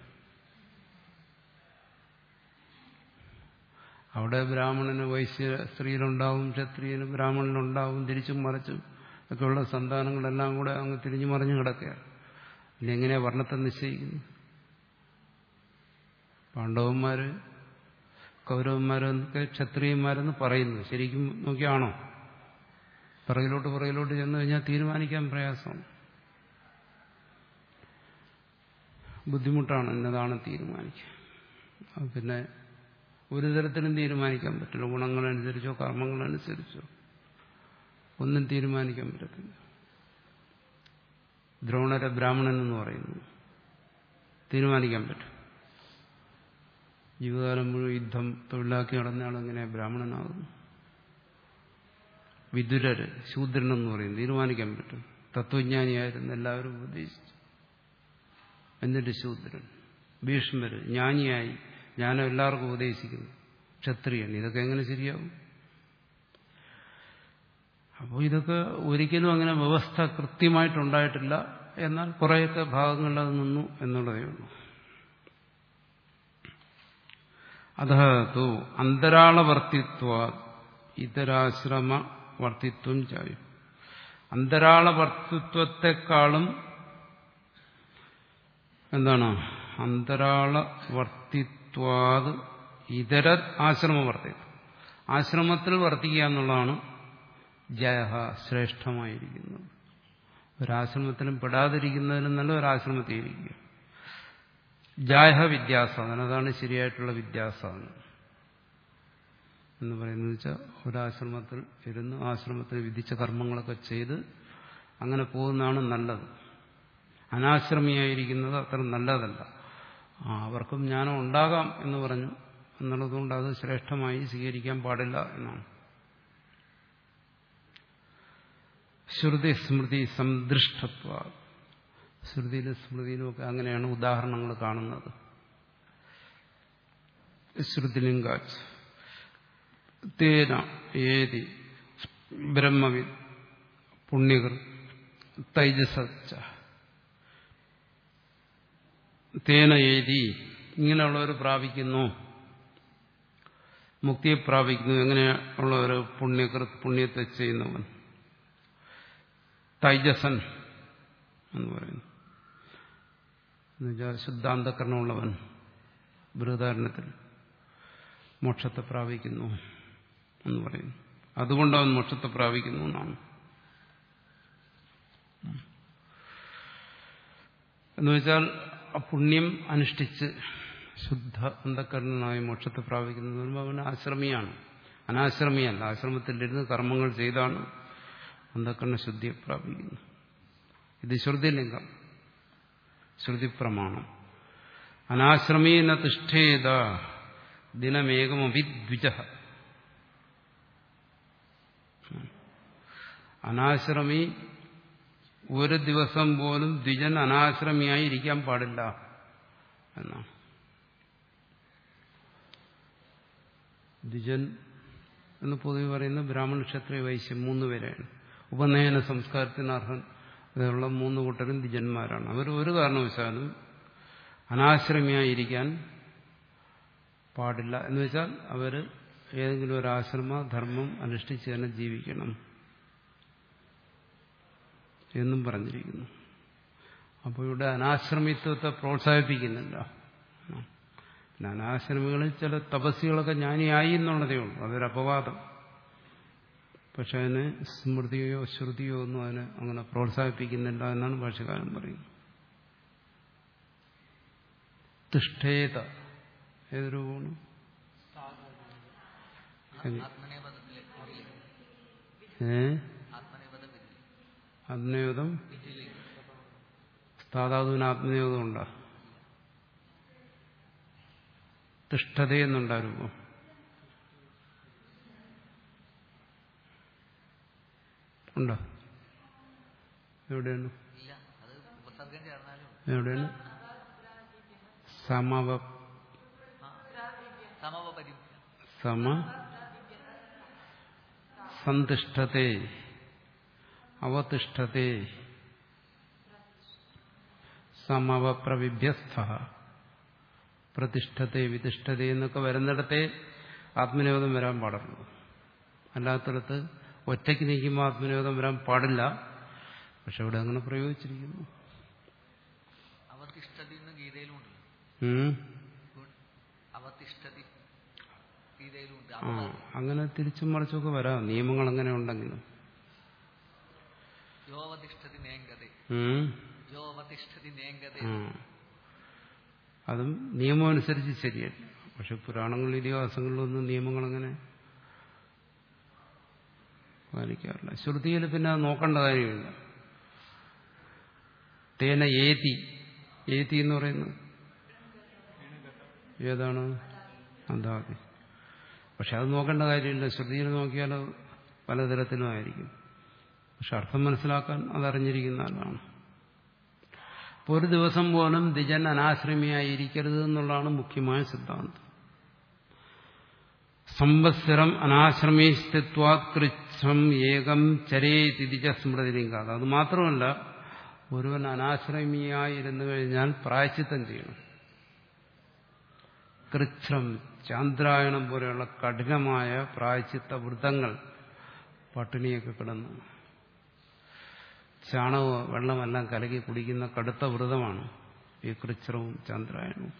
അവിടെ ബ്രാഹ്മണന് വൈശ്യ സ്ത്രീയിലുണ്ടാവും ക്ഷത്രിയന് ബ്രാഹ്മണനുണ്ടാവും തിരിച്ചും മറിച്ചും ഒക്കെയുള്ള സന്താനങ്ങളെല്ലാം കൂടെ അങ്ങ് തിരിഞ്ഞു മറിഞ്ഞു കിടക്കുകയാണ് ഇനി എങ്ങനെയാ വർണ്ണത്തെ നിശ്ചയിക്കുന്നു പാണ്ഡവന്മാര് കൗരവന്മാരെന്നൊക്കെ ക്ഷത്രിയന്മാരെന്ന് പറയുന്നു ശരിക്കും നോക്കിയാണോ പിറകിലോട്ട് പിറകിലോട്ട് ചെന്ന് കഴിഞ്ഞാൽ തീരുമാനിക്കാൻ പ്രയാസമാണ് ബുദ്ധിമുട്ടാണ് എന്നതാണ് തീരുമാനിക്കുക അത് പിന്നെ ഒരു തരത്തിലും തീരുമാനിക്കാൻ പറ്റില്ല ഗുണങ്ങളനുസരിച്ചോ കർമ്മങ്ങളനുസരിച്ചോ ഒന്നും തീരുമാനിക്കാൻ പറ്റത്തില്ല ദ്രോണര ബ്രാഹ്മണൻ എന്ന് പറയുന്നു തീരുമാനിക്കാൻ പറ്റും ജീവിതകാലം മുഴുവൻ യുദ്ധം തൊഴിലാക്കി നടന്നയാൾ എങ്ങനെ ബ്രാഹ്മണനാകുന്നു വിദുരര് ശൂദ്രൻ എന്ന് പറയും തീരുമാനിക്കാൻ പറ്റും തത്വജ്ഞാനിയായിരുന്നു എല്ലാവരും ഉപദേശിച്ചു എന്നിട്ട് ശൂദ്രൻ ഭീഷ്മര് ജ്ഞാനിയായി ജ്ഞാനം എല്ലാവർക്കും ഉപദേശിക്കുന്നു ക്ഷത്രിയൻ ഇതൊക്കെ എങ്ങനെ ശരിയാവും അപ്പോൾ ഇതൊക്കെ ഒരിക്കലും അങ്ങനെ വ്യവസ്ഥ കൃത്യമായിട്ടുണ്ടായിട്ടില്ല എന്നാൽ കുറേയൊക്കെ ഭാഗങ്ങളിൽ അത് നിന്നു എന്നുള്ളതേ ഉള്ളൂ അത തു അന്തരാളവർത്തിത്വ ഇതരാശ്രമ വർത്തിത്വം ചായും അന്തരാളവർത്തിത്വത്തെക്കാളും എന്താണ് അന്തരാളവർത്തിത്വാത് ഇതര ആശ്രമവർത്തിത്വം ആശ്രമത്തിൽ വർത്തിക്കുക എന്നുള്ളതാണ് ജയഹ ശ്രേഷ്ഠമായിരിക്കുന്നത് ഒരാശ്രമത്തിലും പെടാതിരിക്കുന്നതിനും നല്ല ഒരാശ്രമത്തിൽ ഇരിക്കുക ജായഹ വിദ്യാസാധനം അതാണ് ശരിയായിട്ടുള്ള വിദ്യാസാധനം എന്ന് പറയുന്നത് വെച്ചാൽ ഒരാശ്രമത്തിൽ ഇരുന്ന് ആശ്രമത്തിൽ വിധിച്ച കർമ്മങ്ങളൊക്കെ ചെയ്ത് അങ്ങനെ പോകുന്നതാണ് നല്ലത് അനാശ്രമിയായിരിക്കുന്നത് അത്ര നല്ലതല്ല ആ അവർക്കും ജ്ഞാനം ഉണ്ടാകാം എന്ന് പറഞ്ഞു എന്നുള്ളതുകൊണ്ട് അത് ശ്രേഷ്ഠമായി സ്വീകരിക്കാൻ പാടില്ല എന്നാണ് ശ്രുതി സ്മൃതി സംദൃഷ്ടത്വ ശ്രുതിയിലും സ്മൃതിയിലും ഒക്കെ അങ്ങനെയാണ് ഉദാഹരണങ്ങൾ കാണുന്നത് ശ്രുതിലിംഗാച്ച് തേന ഏതി ബ്രഹ്മവി പുണ്യകർ തൈജസച്ച തേന ഏതി ഇങ്ങനെയുള്ളവർ പ്രാപിക്കുന്നു മുക്തിയെ പ്രാപിക്കുന്നു എങ്ങനെയുള്ളവർ പുണ്യകൃ പുണ്യത്തെ ചെയ്യുന്നവൻ തൈജസൻ എന്ന് പറയുന്നു എന്നുവെച്ചാൽ ശുദ്ധാന്തകരണമുള്ളവൻ ബൃഹദാരണത്തിൽ മോക്ഷത്തെ പ്രാപിക്കുന്നു എന്ന് പറയുന്നു അതുകൊണ്ട് അവൻ മോക്ഷത്തെ പ്രാപിക്കുന്നു എന്നാണ് എന്നുവെച്ചാൽ ആ പുണ്യം അനുഷ്ഠിച്ച് ശുദ്ധ അന്ധകരണനായ മോക്ഷത്തെ പ്രാപിക്കുന്നതിന് അവൻ ആശ്രമിയാണ് അനാശ്രമിയല്ല ആശ്രമത്തിലിരുന്ന് കർമ്മങ്ങൾ ചെയ്താണ് അന്ധകരണ ശുദ്ധിയെ പ്രാപിക്കുന്നു ഇത് ശ്രുതിലിംഗം ശ്രുതി പ്രമാണം അനാശ്രമീന തിഷ്ഠേത ദിനമേകമഭിദ്വിജ അനാശ്രമി ഒരു ദിവസം പോലും ദ്വിജൻ അനാശ്രമിയായി ഇരിക്കാൻ പാടില്ല എന്നാണ് ദ്വിജൻ എന്ന് പൊതുവെ പറയുന്ന ബ്രാഹ്മണ ക്ഷത്രിയ വൈശ്യം മൂന്ന് പേരാണ് ഉപനയന സംസ്കാരത്തിന് അർഹൻ ഇതുള്ള മൂന്ന് കൂട്ടരും ദ്വിജന്മാരാണ് അവർ ഒരു കാരണവശാലും അനാശ്രമിയായിരിക്കാൻ പാടില്ല എന്ന് വെച്ചാൽ അവർ ഏതെങ്കിലും ഒരു ആശ്രമ ധർമ്മം അനുഷ്ഠിച്ച് തന്നെ ജീവിക്കണം എന്നും പറഞ്ഞിരിക്കുന്നു അപ്പോൾ ഇവിടെ അനാശ്രമിത്വത്തെ പ്രോത്സാഹിപ്പിക്കുന്നില്ല പിന്നെ അനാശ്രമികളിൽ ചില തപസ്സികളൊക്കെ ജ്ഞാനിയായി എന്നുള്ളതേ ഉള്ളൂ അതൊരു അപവാദം പക്ഷെ അതിന് സ്മൃതിയോ ശ്രുതിയോ ഒന്നും അതിനെ അങ്ങനെ പ്രോത്സാഹിപ്പിക്കുന്നില്ല എന്നാണ് ഭാഷകാരൻ പറയുന്നത് തിഷ്ഠേത ഏത് രൂപമാണ് ആത്മനേപദത്തിലെ ഏ ആത്മനേപദം വിധിയിൽ ആത്മനിയോഗം വിധിയിൽ സ്ഥാതാതുവിന് ആത്മനിയോഗം ഉണ്ടോ തിഷ്ഠതയെന്നുണ്ടാ രൂപം ഉണ്ടോ എവിടെയാണ് ഇല്ല അത് ഉപസർഗം ചേർന്നാലും എവിടെയാണ് സമവ സമപരി സമ സന്തിഷ്ഠത്തെ അവതിഷ്ഠത്തെ സമവപ്രവിഭ്യസ്ഥ പ്രതിഷ്ഠത്തെ വിതിഷ്ഠത്തെ എന്നൊക്കെ വരുന്നിടത്തെ ആത്മനിയോഗം വരാൻ പാടുള്ളൂ അല്ലാത്തടത്ത് ഒറ്റയ്ക്ക് നിൽക്കുമ്പോൾ ആത്മനിയോഗം വരാൻ പാടില്ല പക്ഷെ ഇവിടെ അങ്ങനെ പ്രയോഗിച്ചിരിക്കുന്നു അവതിഷ്ഠതി എന്ന് ഗീതയിലും ഉണ്ടല്ലോ ഉം. അവതിഷ്ഠതി ഗീതയിലും ഉണ്ട് ആ അങ്ങനെ തിരിച്ചും മറിച്ചൊക്കെ വരാം നിയമങ്ങൾ അങ്ങനെ ഉണ്ടെങ്കിലും യോ അവതിഷ്ഠതി നേങ്കതെ ഉം. യോ അവതിഷ്ഠതി നേങ്കതെ ആ. അതും നിയമം അനുസരിച്ച് ശരിയല്ല പക്ഷെ പുരാണങ്ങളിൽ ഇതിഹാസങ്ങളിലൊന്നും നിയമങ്ങളങ്ങനെ പാലിക്കാറില്ല ശ്രുതിയിൽ പിന്നെ അത് നോക്കേണ്ട കാര്യമില്ല തേന ഏതി ഏതി എന്ന് പറയുന്നത് ഏതാണ് അതാതി പക്ഷെ അത് നോക്കേണ്ട കാര്യമില്ല ശ്രുതിയിൽ നോക്കിയാൽ അത് പലതരത്തിലും ആയിരിക്കും പക്ഷെ അർത്ഥം മനസ്സിലാക്കാൻ അതറിഞ്ഞിരിക്കുന്ന ആളാണ് അപ്പോൾ ഒരു ദിവസം പോലും ദ്വിജൻ അനാശ്രമിയായിരിക്കരുത് എന്നുള്ളതാണ് മുഖ്യമായ സിദ്ധാന്തം സംവത്സരം അനാശ്രമീസ്ഥിത്വാത് കൃച്ഛം ഏകം ചരേതിരിച്ച സ്മൃതിലിംഗാത് അത് മാത്രമല്ല ഒരുവൻ അനാശ്രമിയായി ഇരുന്നു കഴിഞ്ഞാൽ പ്രായച്ചിത്തം ചെയ്യണം കൃച്ഛം ചാന്ദ്രായണം പോലെയുള്ള കഠിനമായ പ്രായച്ചിത്ത വൃത്തങ്ങൾ പട്ടിണിയൊക്കെ കിടന്ന് ചാണകവും വെള്ളമെല്ലാം കലക്കി കുടിക്കുന്ന കടുത്ത വ്രതമാണ് ഈ കൃച്ഛ്രവും ചന്ദ്രായണവും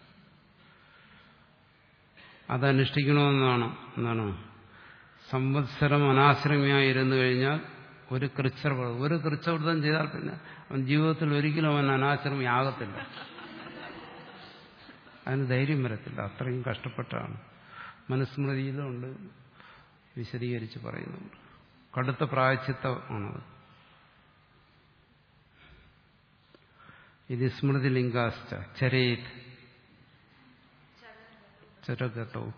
അതനുഷ്ഠിക്കണമെന്നാണ് എന്താണ് സംവത്സരം അനാശ്രമിയായി ഇരുന്നു കഴിഞ്ഞാൽ ഒരു കൃച്ഛവ്രതം ഒരു കൃച്ഛവ്രതം ചെയ്താൽ പിന്നെ അവൻ ജീവിതത്തിൽ ഒരിക്കലും അവൻ അനാശ്രമിയാകത്തില്ല അതിന് ധൈര്യം വരത്തില്ല അത്രയും കഷ്ടപ്പെട്ടാണ് മനുസ്മൃതിയിലുണ്ട് വിശദീകരിച്ച് പറയുന്നുണ്ട് കടുത്ത പ്രായച്ചിത്തമാണത് ഇത് സ്മൃതിലിംഗാശ്ച ചരേത് ചരഘട്ടവും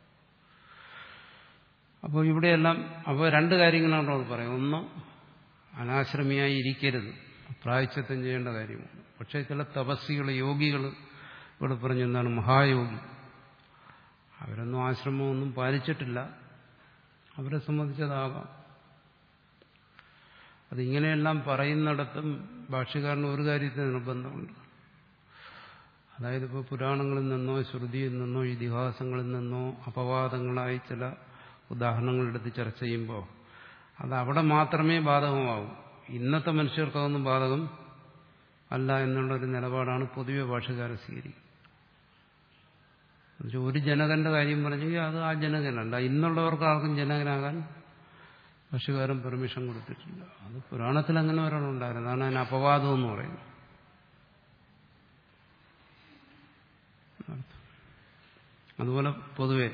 അപ്പോൾ ഇവിടെയെല്ലാം അപ്പോൾ രണ്ട് കാര്യങ്ങളാണ് അവിടെ പറയും ഒന്ന് അനാശ്രമിയായി ഇരിക്കരുത് പ്രായച്ചിത്തം ചെയ്യേണ്ട കാര്യമാണ് പക്ഷേ ചില തപസ്സികൾ യോഗികൾ ഇവിടെ പറഞ്ഞു എന്താണ് മഹായോഗി അവരൊന്നും ആശ്രമമൊന്നും പാലിച്ചിട്ടില്ല അവരെ സംബന്ധിച്ചതാകാം അതിങ്ങനെയെല്ലാം പറയുന്നിടത്തും ഭാഷ്യക്കാരന് ഒരു കാര്യത്തിന് നിർബന്ധമുണ്ട് അതായത് ഇപ്പോൾ പുരാണങ്ങളിൽ നിന്നോ ശ്രുതിയിൽ നിന്നോ ഇതിഹാസങ്ങളിൽ നിന്നോ അപവാദങ്ങളായി ചില ഉദാഹരണങ്ങൾ എടുത്ത് ചർച്ച ചെയ്യുമ്പോൾ അത് അവിടെ മാത്രമേ ബാധകമാവൂ ഇന്നത്തെ മനുഷ്യർക്ക് അതൊന്നും ബാധകം അല്ല എന്നുള്ളൊരു നിലപാടാണ് പൊതുവെ ഭാഷകാരൻ സ്വീകരിക്കുന്നത് എന്നുവെച്ചാൽ ഒരു ജനകന്റെ കാര്യം പറഞ്ഞെങ്കിൽ അത് ആ ജനകനല്ല ഇന്നുള്ളവർക്ക് ആർക്കും ജനകനാകാൻ ഭാഷകാരൻ പെർമിഷൻ കൊടുത്തിട്ടില്ല അത് പുരാണത്തിൽ അങ്ങനെ ഒരാളുണ്ടായിരുന്നു അതാണ് അതിന് അപവാദം എന്ന് പറയുന്നത് അതുപോലെ പൊതുവെ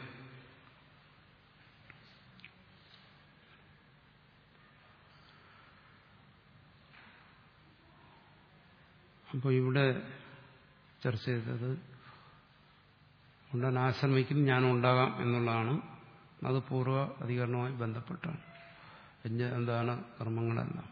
അപ്പോൾ ഇവിടെ ചർച്ച ചെയ്തത് ഉണ്ടൻ ആശ്രമിക്കും ഞാനും ഉണ്ടാകാം എന്നുള്ളതാണ് അത് പൂർവ്വ അധികരണവുമായി ബന്ധപ്പെട്ടാണ് യജ്ഞ എന്താണ് കർമ്മങ്ങളെല്ലാം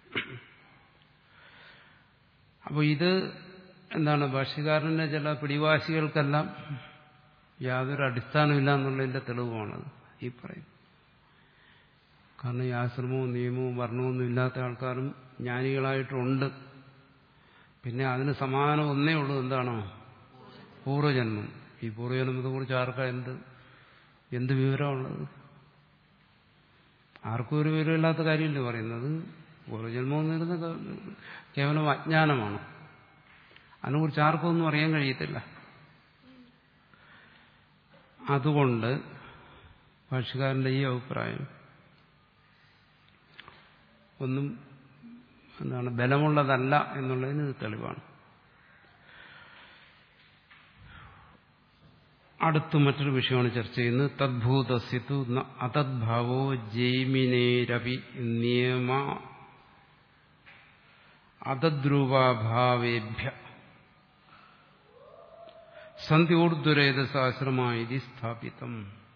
അപ്പോൾ ഇത് എന്താണ് ഭാഷ്യകാരന്റെ ചില പിടിവാശികൾക്കെല്ലാം യാതൊരു അടിസ്ഥാനമില്ല എന്നുള്ളതിന്റെ തെളിവുമാണത് ഈ പറയും കാരണം ഈ ആശ്രമവും നിയമവും വർണ്ണമൊന്നും ഇല്ലാത്ത ആൾക്കാരും ജ്ഞാനികളായിട്ടുണ്ട് പിന്നെ അതിന് സമാനം ഒന്നേ ഉള്ളൂ എന്താണോ പൂർവ്വജന്മം ഈ പൂർവ്വജന്മത്തെ കുറിച്ച് ആർക്കാ എന്ത് എന്ത് വിവരമുള്ളത് ആർക്കും ഒരു വിവരമില്ലാത്ത കാര്യമല്ലേ പറയുന്നത് പൂർവ്വജന്മം എന്ന് പറയുന്നത് കേവലം അജ്ഞാനമാണ് അതിനെക്കുറിച്ച് ആർക്കും ഒന്നും അറിയാൻ കഴിയത്തില്ല അതുകൊണ്ട് ഭാഷകാരന്റെ ഈ അഭിപ്രായം ഒന്നും എന്താണ് ബലമുള്ളതല്ല എന്നുള്ളതിന് ഇത് തെളിവാണ് അടുത്ത് മറ്റൊരു വിഷയമാണ് ചർച്ച ചെയ്യുന്നത് തദ്ഭൂതസ്യത്തു അതദ്ഭാവോ ജൈമിനേരവി നിയമ അതദ്രൂപാഭാവേഭ്യ സന്ധ്യോർദ്ദുരേതസാശ്രമായി സ്ഥാപിതം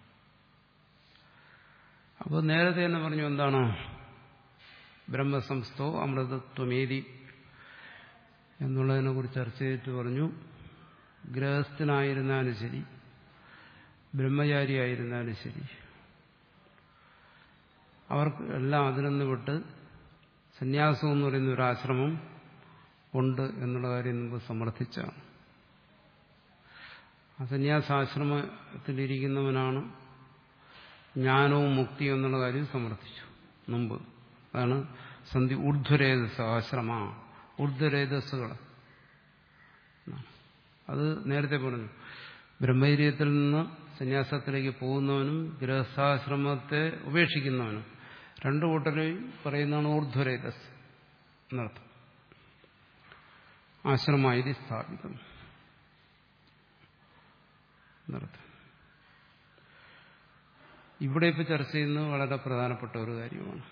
അപ്പോൾ നേരത്തെ തന്നെ പറഞ്ഞു എന്താണ് ബ്രഹ്മസംസ്ഥോ അമൃതത്വമേതി എന്നുള്ളതിനെ കുറിച്ച് ചർച്ച ചെയ്തിട്ട് പറഞ്ഞു ഗൃഹസ്ഥനായിരുന്നാലും ശരി ബ്രഹ്മചാരിയായിരുന്നാലും ശരി അവർക്ക് എല്ലാം അതിനൊന്ന് വിട്ട് സന്യാസം എന്ന് പറയുന്ന ഒരു ആശ്രമം ഉണ്ട് എന്നുള്ള കാര്യം മുമ്പ് സമർത്ഥിച്ചാണ് ആ സന്യാസാശ്രമത്തിലിരിക്കുന്നവനാണ് ജ്ഞാനവും മുക്തിയും എന്നുള്ള കാര്യം സമർത്ഥിച്ചു മുമ്പ് അതാണ് സന്ധി ഊർധ്വരേതസ് ആശ്രമ ഊർധ്വരേതസ്സുകൾ അത് നേരത്തെ പറഞ്ഞു ബ്രഹ്മചര്യത്തിൽ നിന്ന് സന്യാസത്തിലേക്ക് പോകുന്നവനും ഗൃഹസ്ഥാശ്രമത്തെ ഉപേക്ഷിക്കുന്നവനും രണ്ടു കൂട്ടരെയും പറയുന്നതാണ് ഊർധ്വരേതസ് എന്നർത്ഥം ആശ്രമായി സ്ഥാപിതം എന്നർത്ഥം ഇവിടെ ഇപ്പോൾ ചർച്ച ചെയ്യുന്നത് വളരെ പ്രധാനപ്പെട്ട ഒരു കാര്യമാണ്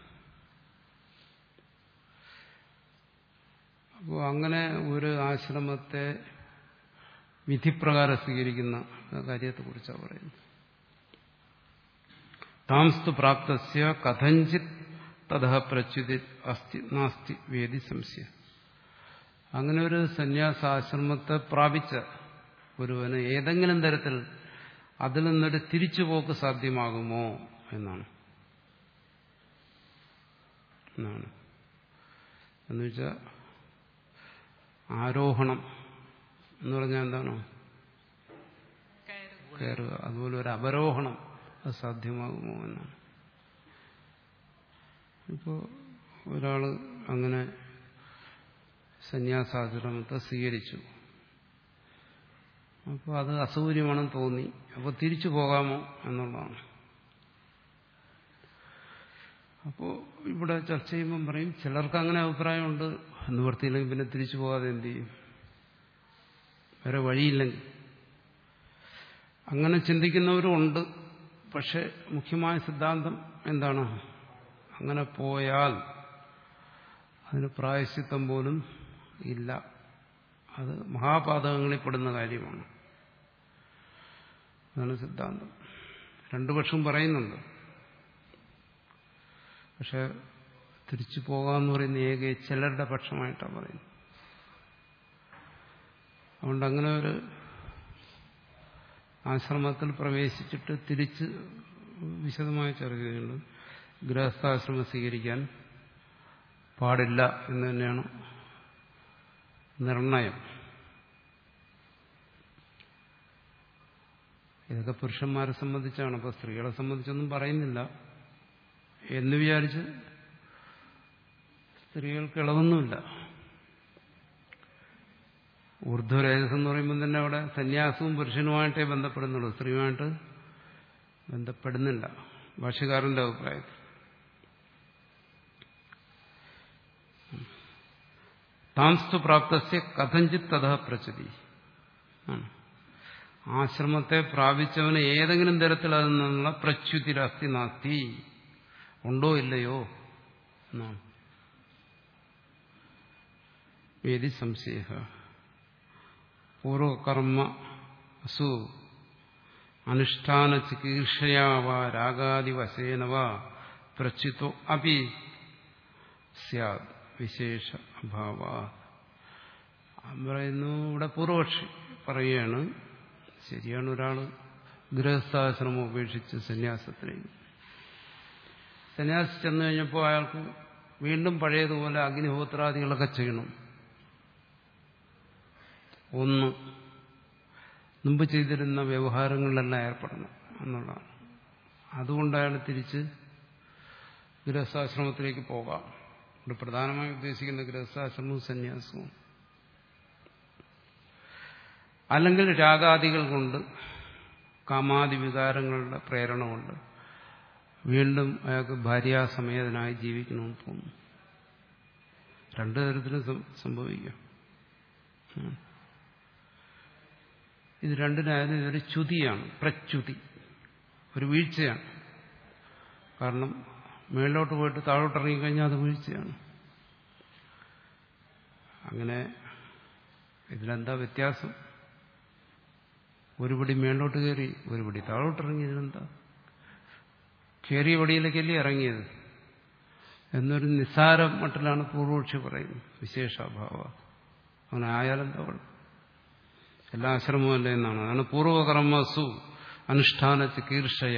അപ്പോൾ അങ്ങനെ ഒരു ആശ്രമത്തെ വിധിപ്രകാരം സ്വീകരിക്കുന്ന കാര്യത്തെക്കുറിച്ചാണ് പറയുന്നത് താംസ്തു പ്രാപ്തസ്യ കഥഞ്ചിത് തഥ പ്രച്യുതി അസ്തി നാസ്തി വേദി സംശയ അങ്ങനെ ഒരു സന്യാസാശ്രമത്തെ പ്രാപിച്ച ഒരുവന് ഏതെങ്കിലും തരത്തിൽ അതിൽ നിന്നൊരു തിരിച്ചുപോക്ക് സാധ്യമാകുമോ എന്നാണ് എന്നാണ് എന്നുവെച്ചാൽ ആരോഹണം എന്ന് പറഞ്ഞാൽ എന്താണ് കയറുക കയറുക അതുപോലെ ഒരു അവരോഹണം അത് സാധ്യമാകുമോ എന്നാണ് ഇപ്പോൾ ഒരാൾ അങ്ങനെ സന്യാസാശ്രമത്തെ സ്വീകരിച്ചു അപ്പോൾ അത് അസൗകര്യമാണെന്ന് തോന്നി അപ്പോൾ തിരിച്ചു പോകാമോ എന്നുള്ളതാണ് അപ്പോൾ ഇവിടെ ചർച്ച ചെയ്യുമ്പം പറയും ചിലർക്ക് അങ്ങനെ അഭിപ്രായമുണ്ട് നിവർത്തിയില്ലെങ്കിൽ പിന്നെ തിരിച്ചു പോകാതെ എന്ത് ചെയ്യും വേറെ വഴിയില്ലെങ്കിൽ അങ്ങനെ ചിന്തിക്കുന്നവരും ഉണ്ട് പക്ഷെ മുഖ്യമായ സിദ്ധാന്തം എന്താണ് അങ്ങനെ പോയാൽ അതിന് പ്രായശ്ചിത്തം പോലും ഇല്ല അത് മഹാപാതകങ്ങളിൽ പെടുന്ന കാര്യമാണ് അതാണ് സിദ്ധാന്തം രണ്ടു പക്ഷവും പറയുന്നുണ്ട് പക്ഷെ തിരിച്ചു പോകാമെന്ന് പറയുന്ന ഏക ചിലരുടെ പക്ഷമായിട്ടാണ് പറയുന്നത് അതുകൊണ്ട് അങ്ങനെ ഒരു ആശ്രമത്തിൽ പ്രവേശിച്ചിട്ട് തിരിച്ച് വിശദമായി ചർച്ച ചെയ്യുന്നുണ്ട് ഗൃഹസ്ഥാശ്രമം സ്വീകരിക്കാൻ പാടില്ല എന്ന് തന്നെയാണ് നിർണയം ഇതൊക്കെ പുരുഷന്മാരെ സംബന്ധിച്ചാണ് അപ്പോൾ സ്ത്രീകളെ സംബന്ധിച്ചൊന്നും പറയുന്നില്ല എന്ന് വിചാരിച്ച് സ്ത്രീകൾക്ക് ഇളവൊന്നുമില്ല ഊർധ്വരേജസ് എന്ന് പറയുമ്പോൾ തന്നെ അവിടെ സന്യാസവും പുരുഷനുമായിട്ടേ ബന്ധപ്പെടുന്നുള്ളൂ സ്ത്രീയുമായിട്ട് ബന്ധപ്പെടുന്നില്ല ഭാഷകാരന്റെ അഭിപ്രായത്തിൽ താംസ്തു പ്രാപ്തസ്യ കഥഞ്ചിത് തഥ പ്രചതി ആണ് ആശ്രമത്തെ പ്രാപിച്ചവന് ഏതെങ്കിലും തരത്തിൽ അതിൽ നിന്നുള്ള പ്രച്യുതിരസ്തി നാസ്തി ഉണ്ടോ ഇല്ലയോ എന്നാണ് വേദി സംശയ പൂർവകർമ്മ അസു അനുഷ്ഠാന ചികീർഷയാ വാ രാഗാദിവശേന വാ പ്രച്യുതോ അപി സ്യാദ് വിശേഷ അഭാവ പറയുന്നു ഇവിടെ പൂർവക്ഷി പറയുകയാണ് ശരിയാണ് ഒരാൾ ഗൃഹസ്ഥാശ്രമം ഉപേക്ഷിച്ച് സന്യാസത്തിലേക്ക് സന്യാസി ചെന്നു കഴിഞ്ഞപ്പോൾ അയാൾക്ക് വീണ്ടും പഴയതുപോലെ അഗ്നിഹോത്രാദികളൊക്കെ ചെയ്യണം ഒന്ന് മുമ്പ് ചെയ്തിരുന്ന വ്യവഹാരങ്ങളിലെല്ലാം ഏർപ്പെടണം എന്നുള്ളതാണ് അതുകൊണ്ട് അയാൾ തിരിച്ച് ഗൃഹസ്ഥാശ്രമത്തിലേക്ക് പോകാം ഇവിടെ പ്രധാനമായി ഉദ്ദേശിക്കുന്ന ഗൃഹസ്ഥാശ്രമവും സന്യാസവും അല്ലെങ്കിൽ രാഗാദികൾ കൊണ്ട് കാമാദി വികാരങ്ങളുടെ പ്രേരണ കൊണ്ട് വീണ്ടും അയാൾക്ക് ഭാര്യാസമേതനായി ജീവിക്കണമെന്ന് തോന്നുന്നു രണ്ടു തരത്തിലും സം- സംഭവിക്കാം ഉം. ഇത് രണ്ടിനായാലും ഇതൊരു ച്യുതിയാണ് പ്രച്യുതി ഒരു വീഴ്ചയാണ് കാരണം മേളിലോട്ട് പോയിട്ട് താഴോട്ട് ഇറങ്ങിക്കഴിഞ്ഞാൽ അത് വീഴ്ചയാണ് അങ്ങനെ ഇതിലെന്താ വ്യത്യാസം ഒരു പടി മേളിലോട്ട് കയറി ഒരു പടി താഴോട്ട് ഇറങ്ങി ഇതിലെന്താ കയറിയ പടിയിലേക്കല്ലേ ഇറങ്ങിയത് എന്നൊരു നിസ്സാര മട്ടിലാണ് പൂർവപക്ഷി പറയുന്നത് വിശേഷാഭാവ അങ്ങനെ ആയാലെന്താ കുഴപ്പം എല്ലാ ആശ്രമമല്ല എന്നാണ് അതാണ് പൂർവകർമ്മസു അനുഷ്ഠാന ചികീർഷയ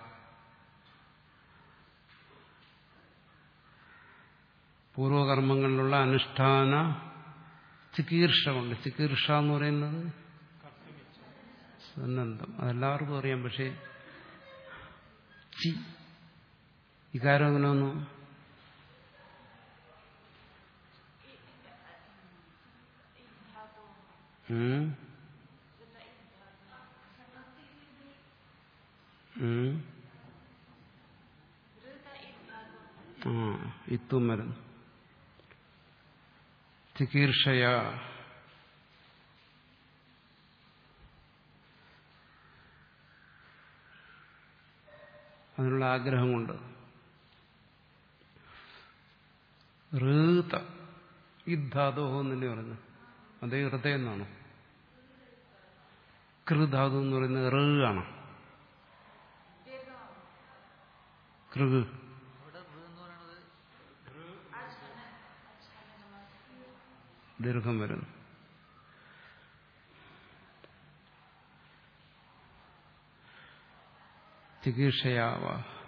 പൂർവകർമ്മങ്ങളിലുള്ള അനുഷ്ഠാന ചികീർഷ കൊണ്ട് ചികീർഷ എന്ന് പറയുന്നത് സന്നദ്ധം അതെല്ലാവർക്കും അറിയാം പക്ഷേ ചി ഇക്കാരം അങ്ങനെ വന്നു ഉം. ഉം. ആ ഇത്തും വരുന്നു ചികീർഷയ അതിനുള്ള ആഗ്രഹം കൊണ്ട് ഋത ഇദ്ധാതോ എന്നല്ലേ പറഞ്ഞു അതേ ഹൃദയം എന്നാണ് കൃധാതു എന്ന് പറയുന്നത് ഋ ആണ് കൃ ഇവിടെ ഋ എന്ന് പറയുന്നത് ദീർഘം വരുന്നു ചികിത്സയാവ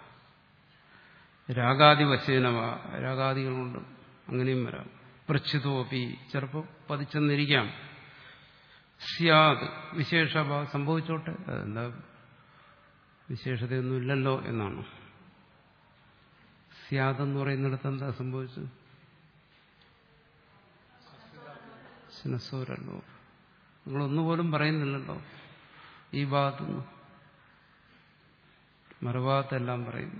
രാഗാദിവശേനവ രാഗാദികളുണ്ട് അങ്ങനെയും വരാം പ്രച്ഛിതോപി ചിലപ്പോൾ പതിച്ചെന്നിരിക്കാം സ്യാദ് വിശേഷഭാവ സംഭവിച്ചോട്ടെ അതെന്താ വിശേഷതയൊന്നും ഇല്ലല്ലോ എന്നാണ് സ്യാദെന്ന് പറയുന്നിടത്ത് എന്താ സംഭവിച്ചത് ശിനസൂരല്ലോ നിങ്ങളൊന്നുപോലും പറയുന്നില്ലല്ലോ ഈ ഭാഗത്തുനിന്ന് മറുഭാഗത്തെല്ലാം പറയുന്നു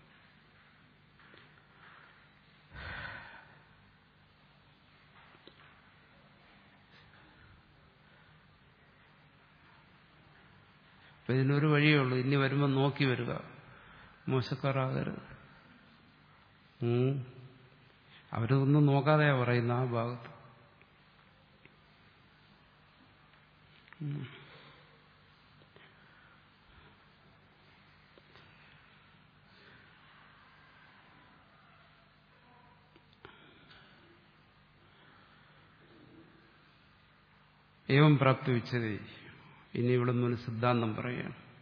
അപ്പൊ ഇതിനൊരു വഴിയേ ഉള്ളൂ ഇനി വരുമ്പോൾ നോക്കി വരിക മോശക്കാരാകരുത് ഉം. അവരൊന്നും നോക്കാതെയാ പറയുന്ന ആ ഭാഗത്ത് ഉം. ഏവം പ്രാപ്തി വെച്ചത് ഇനി ഇവിടെ നിന്ന് ഒരു സിദ്ധാന്തം പറയുകയാണ്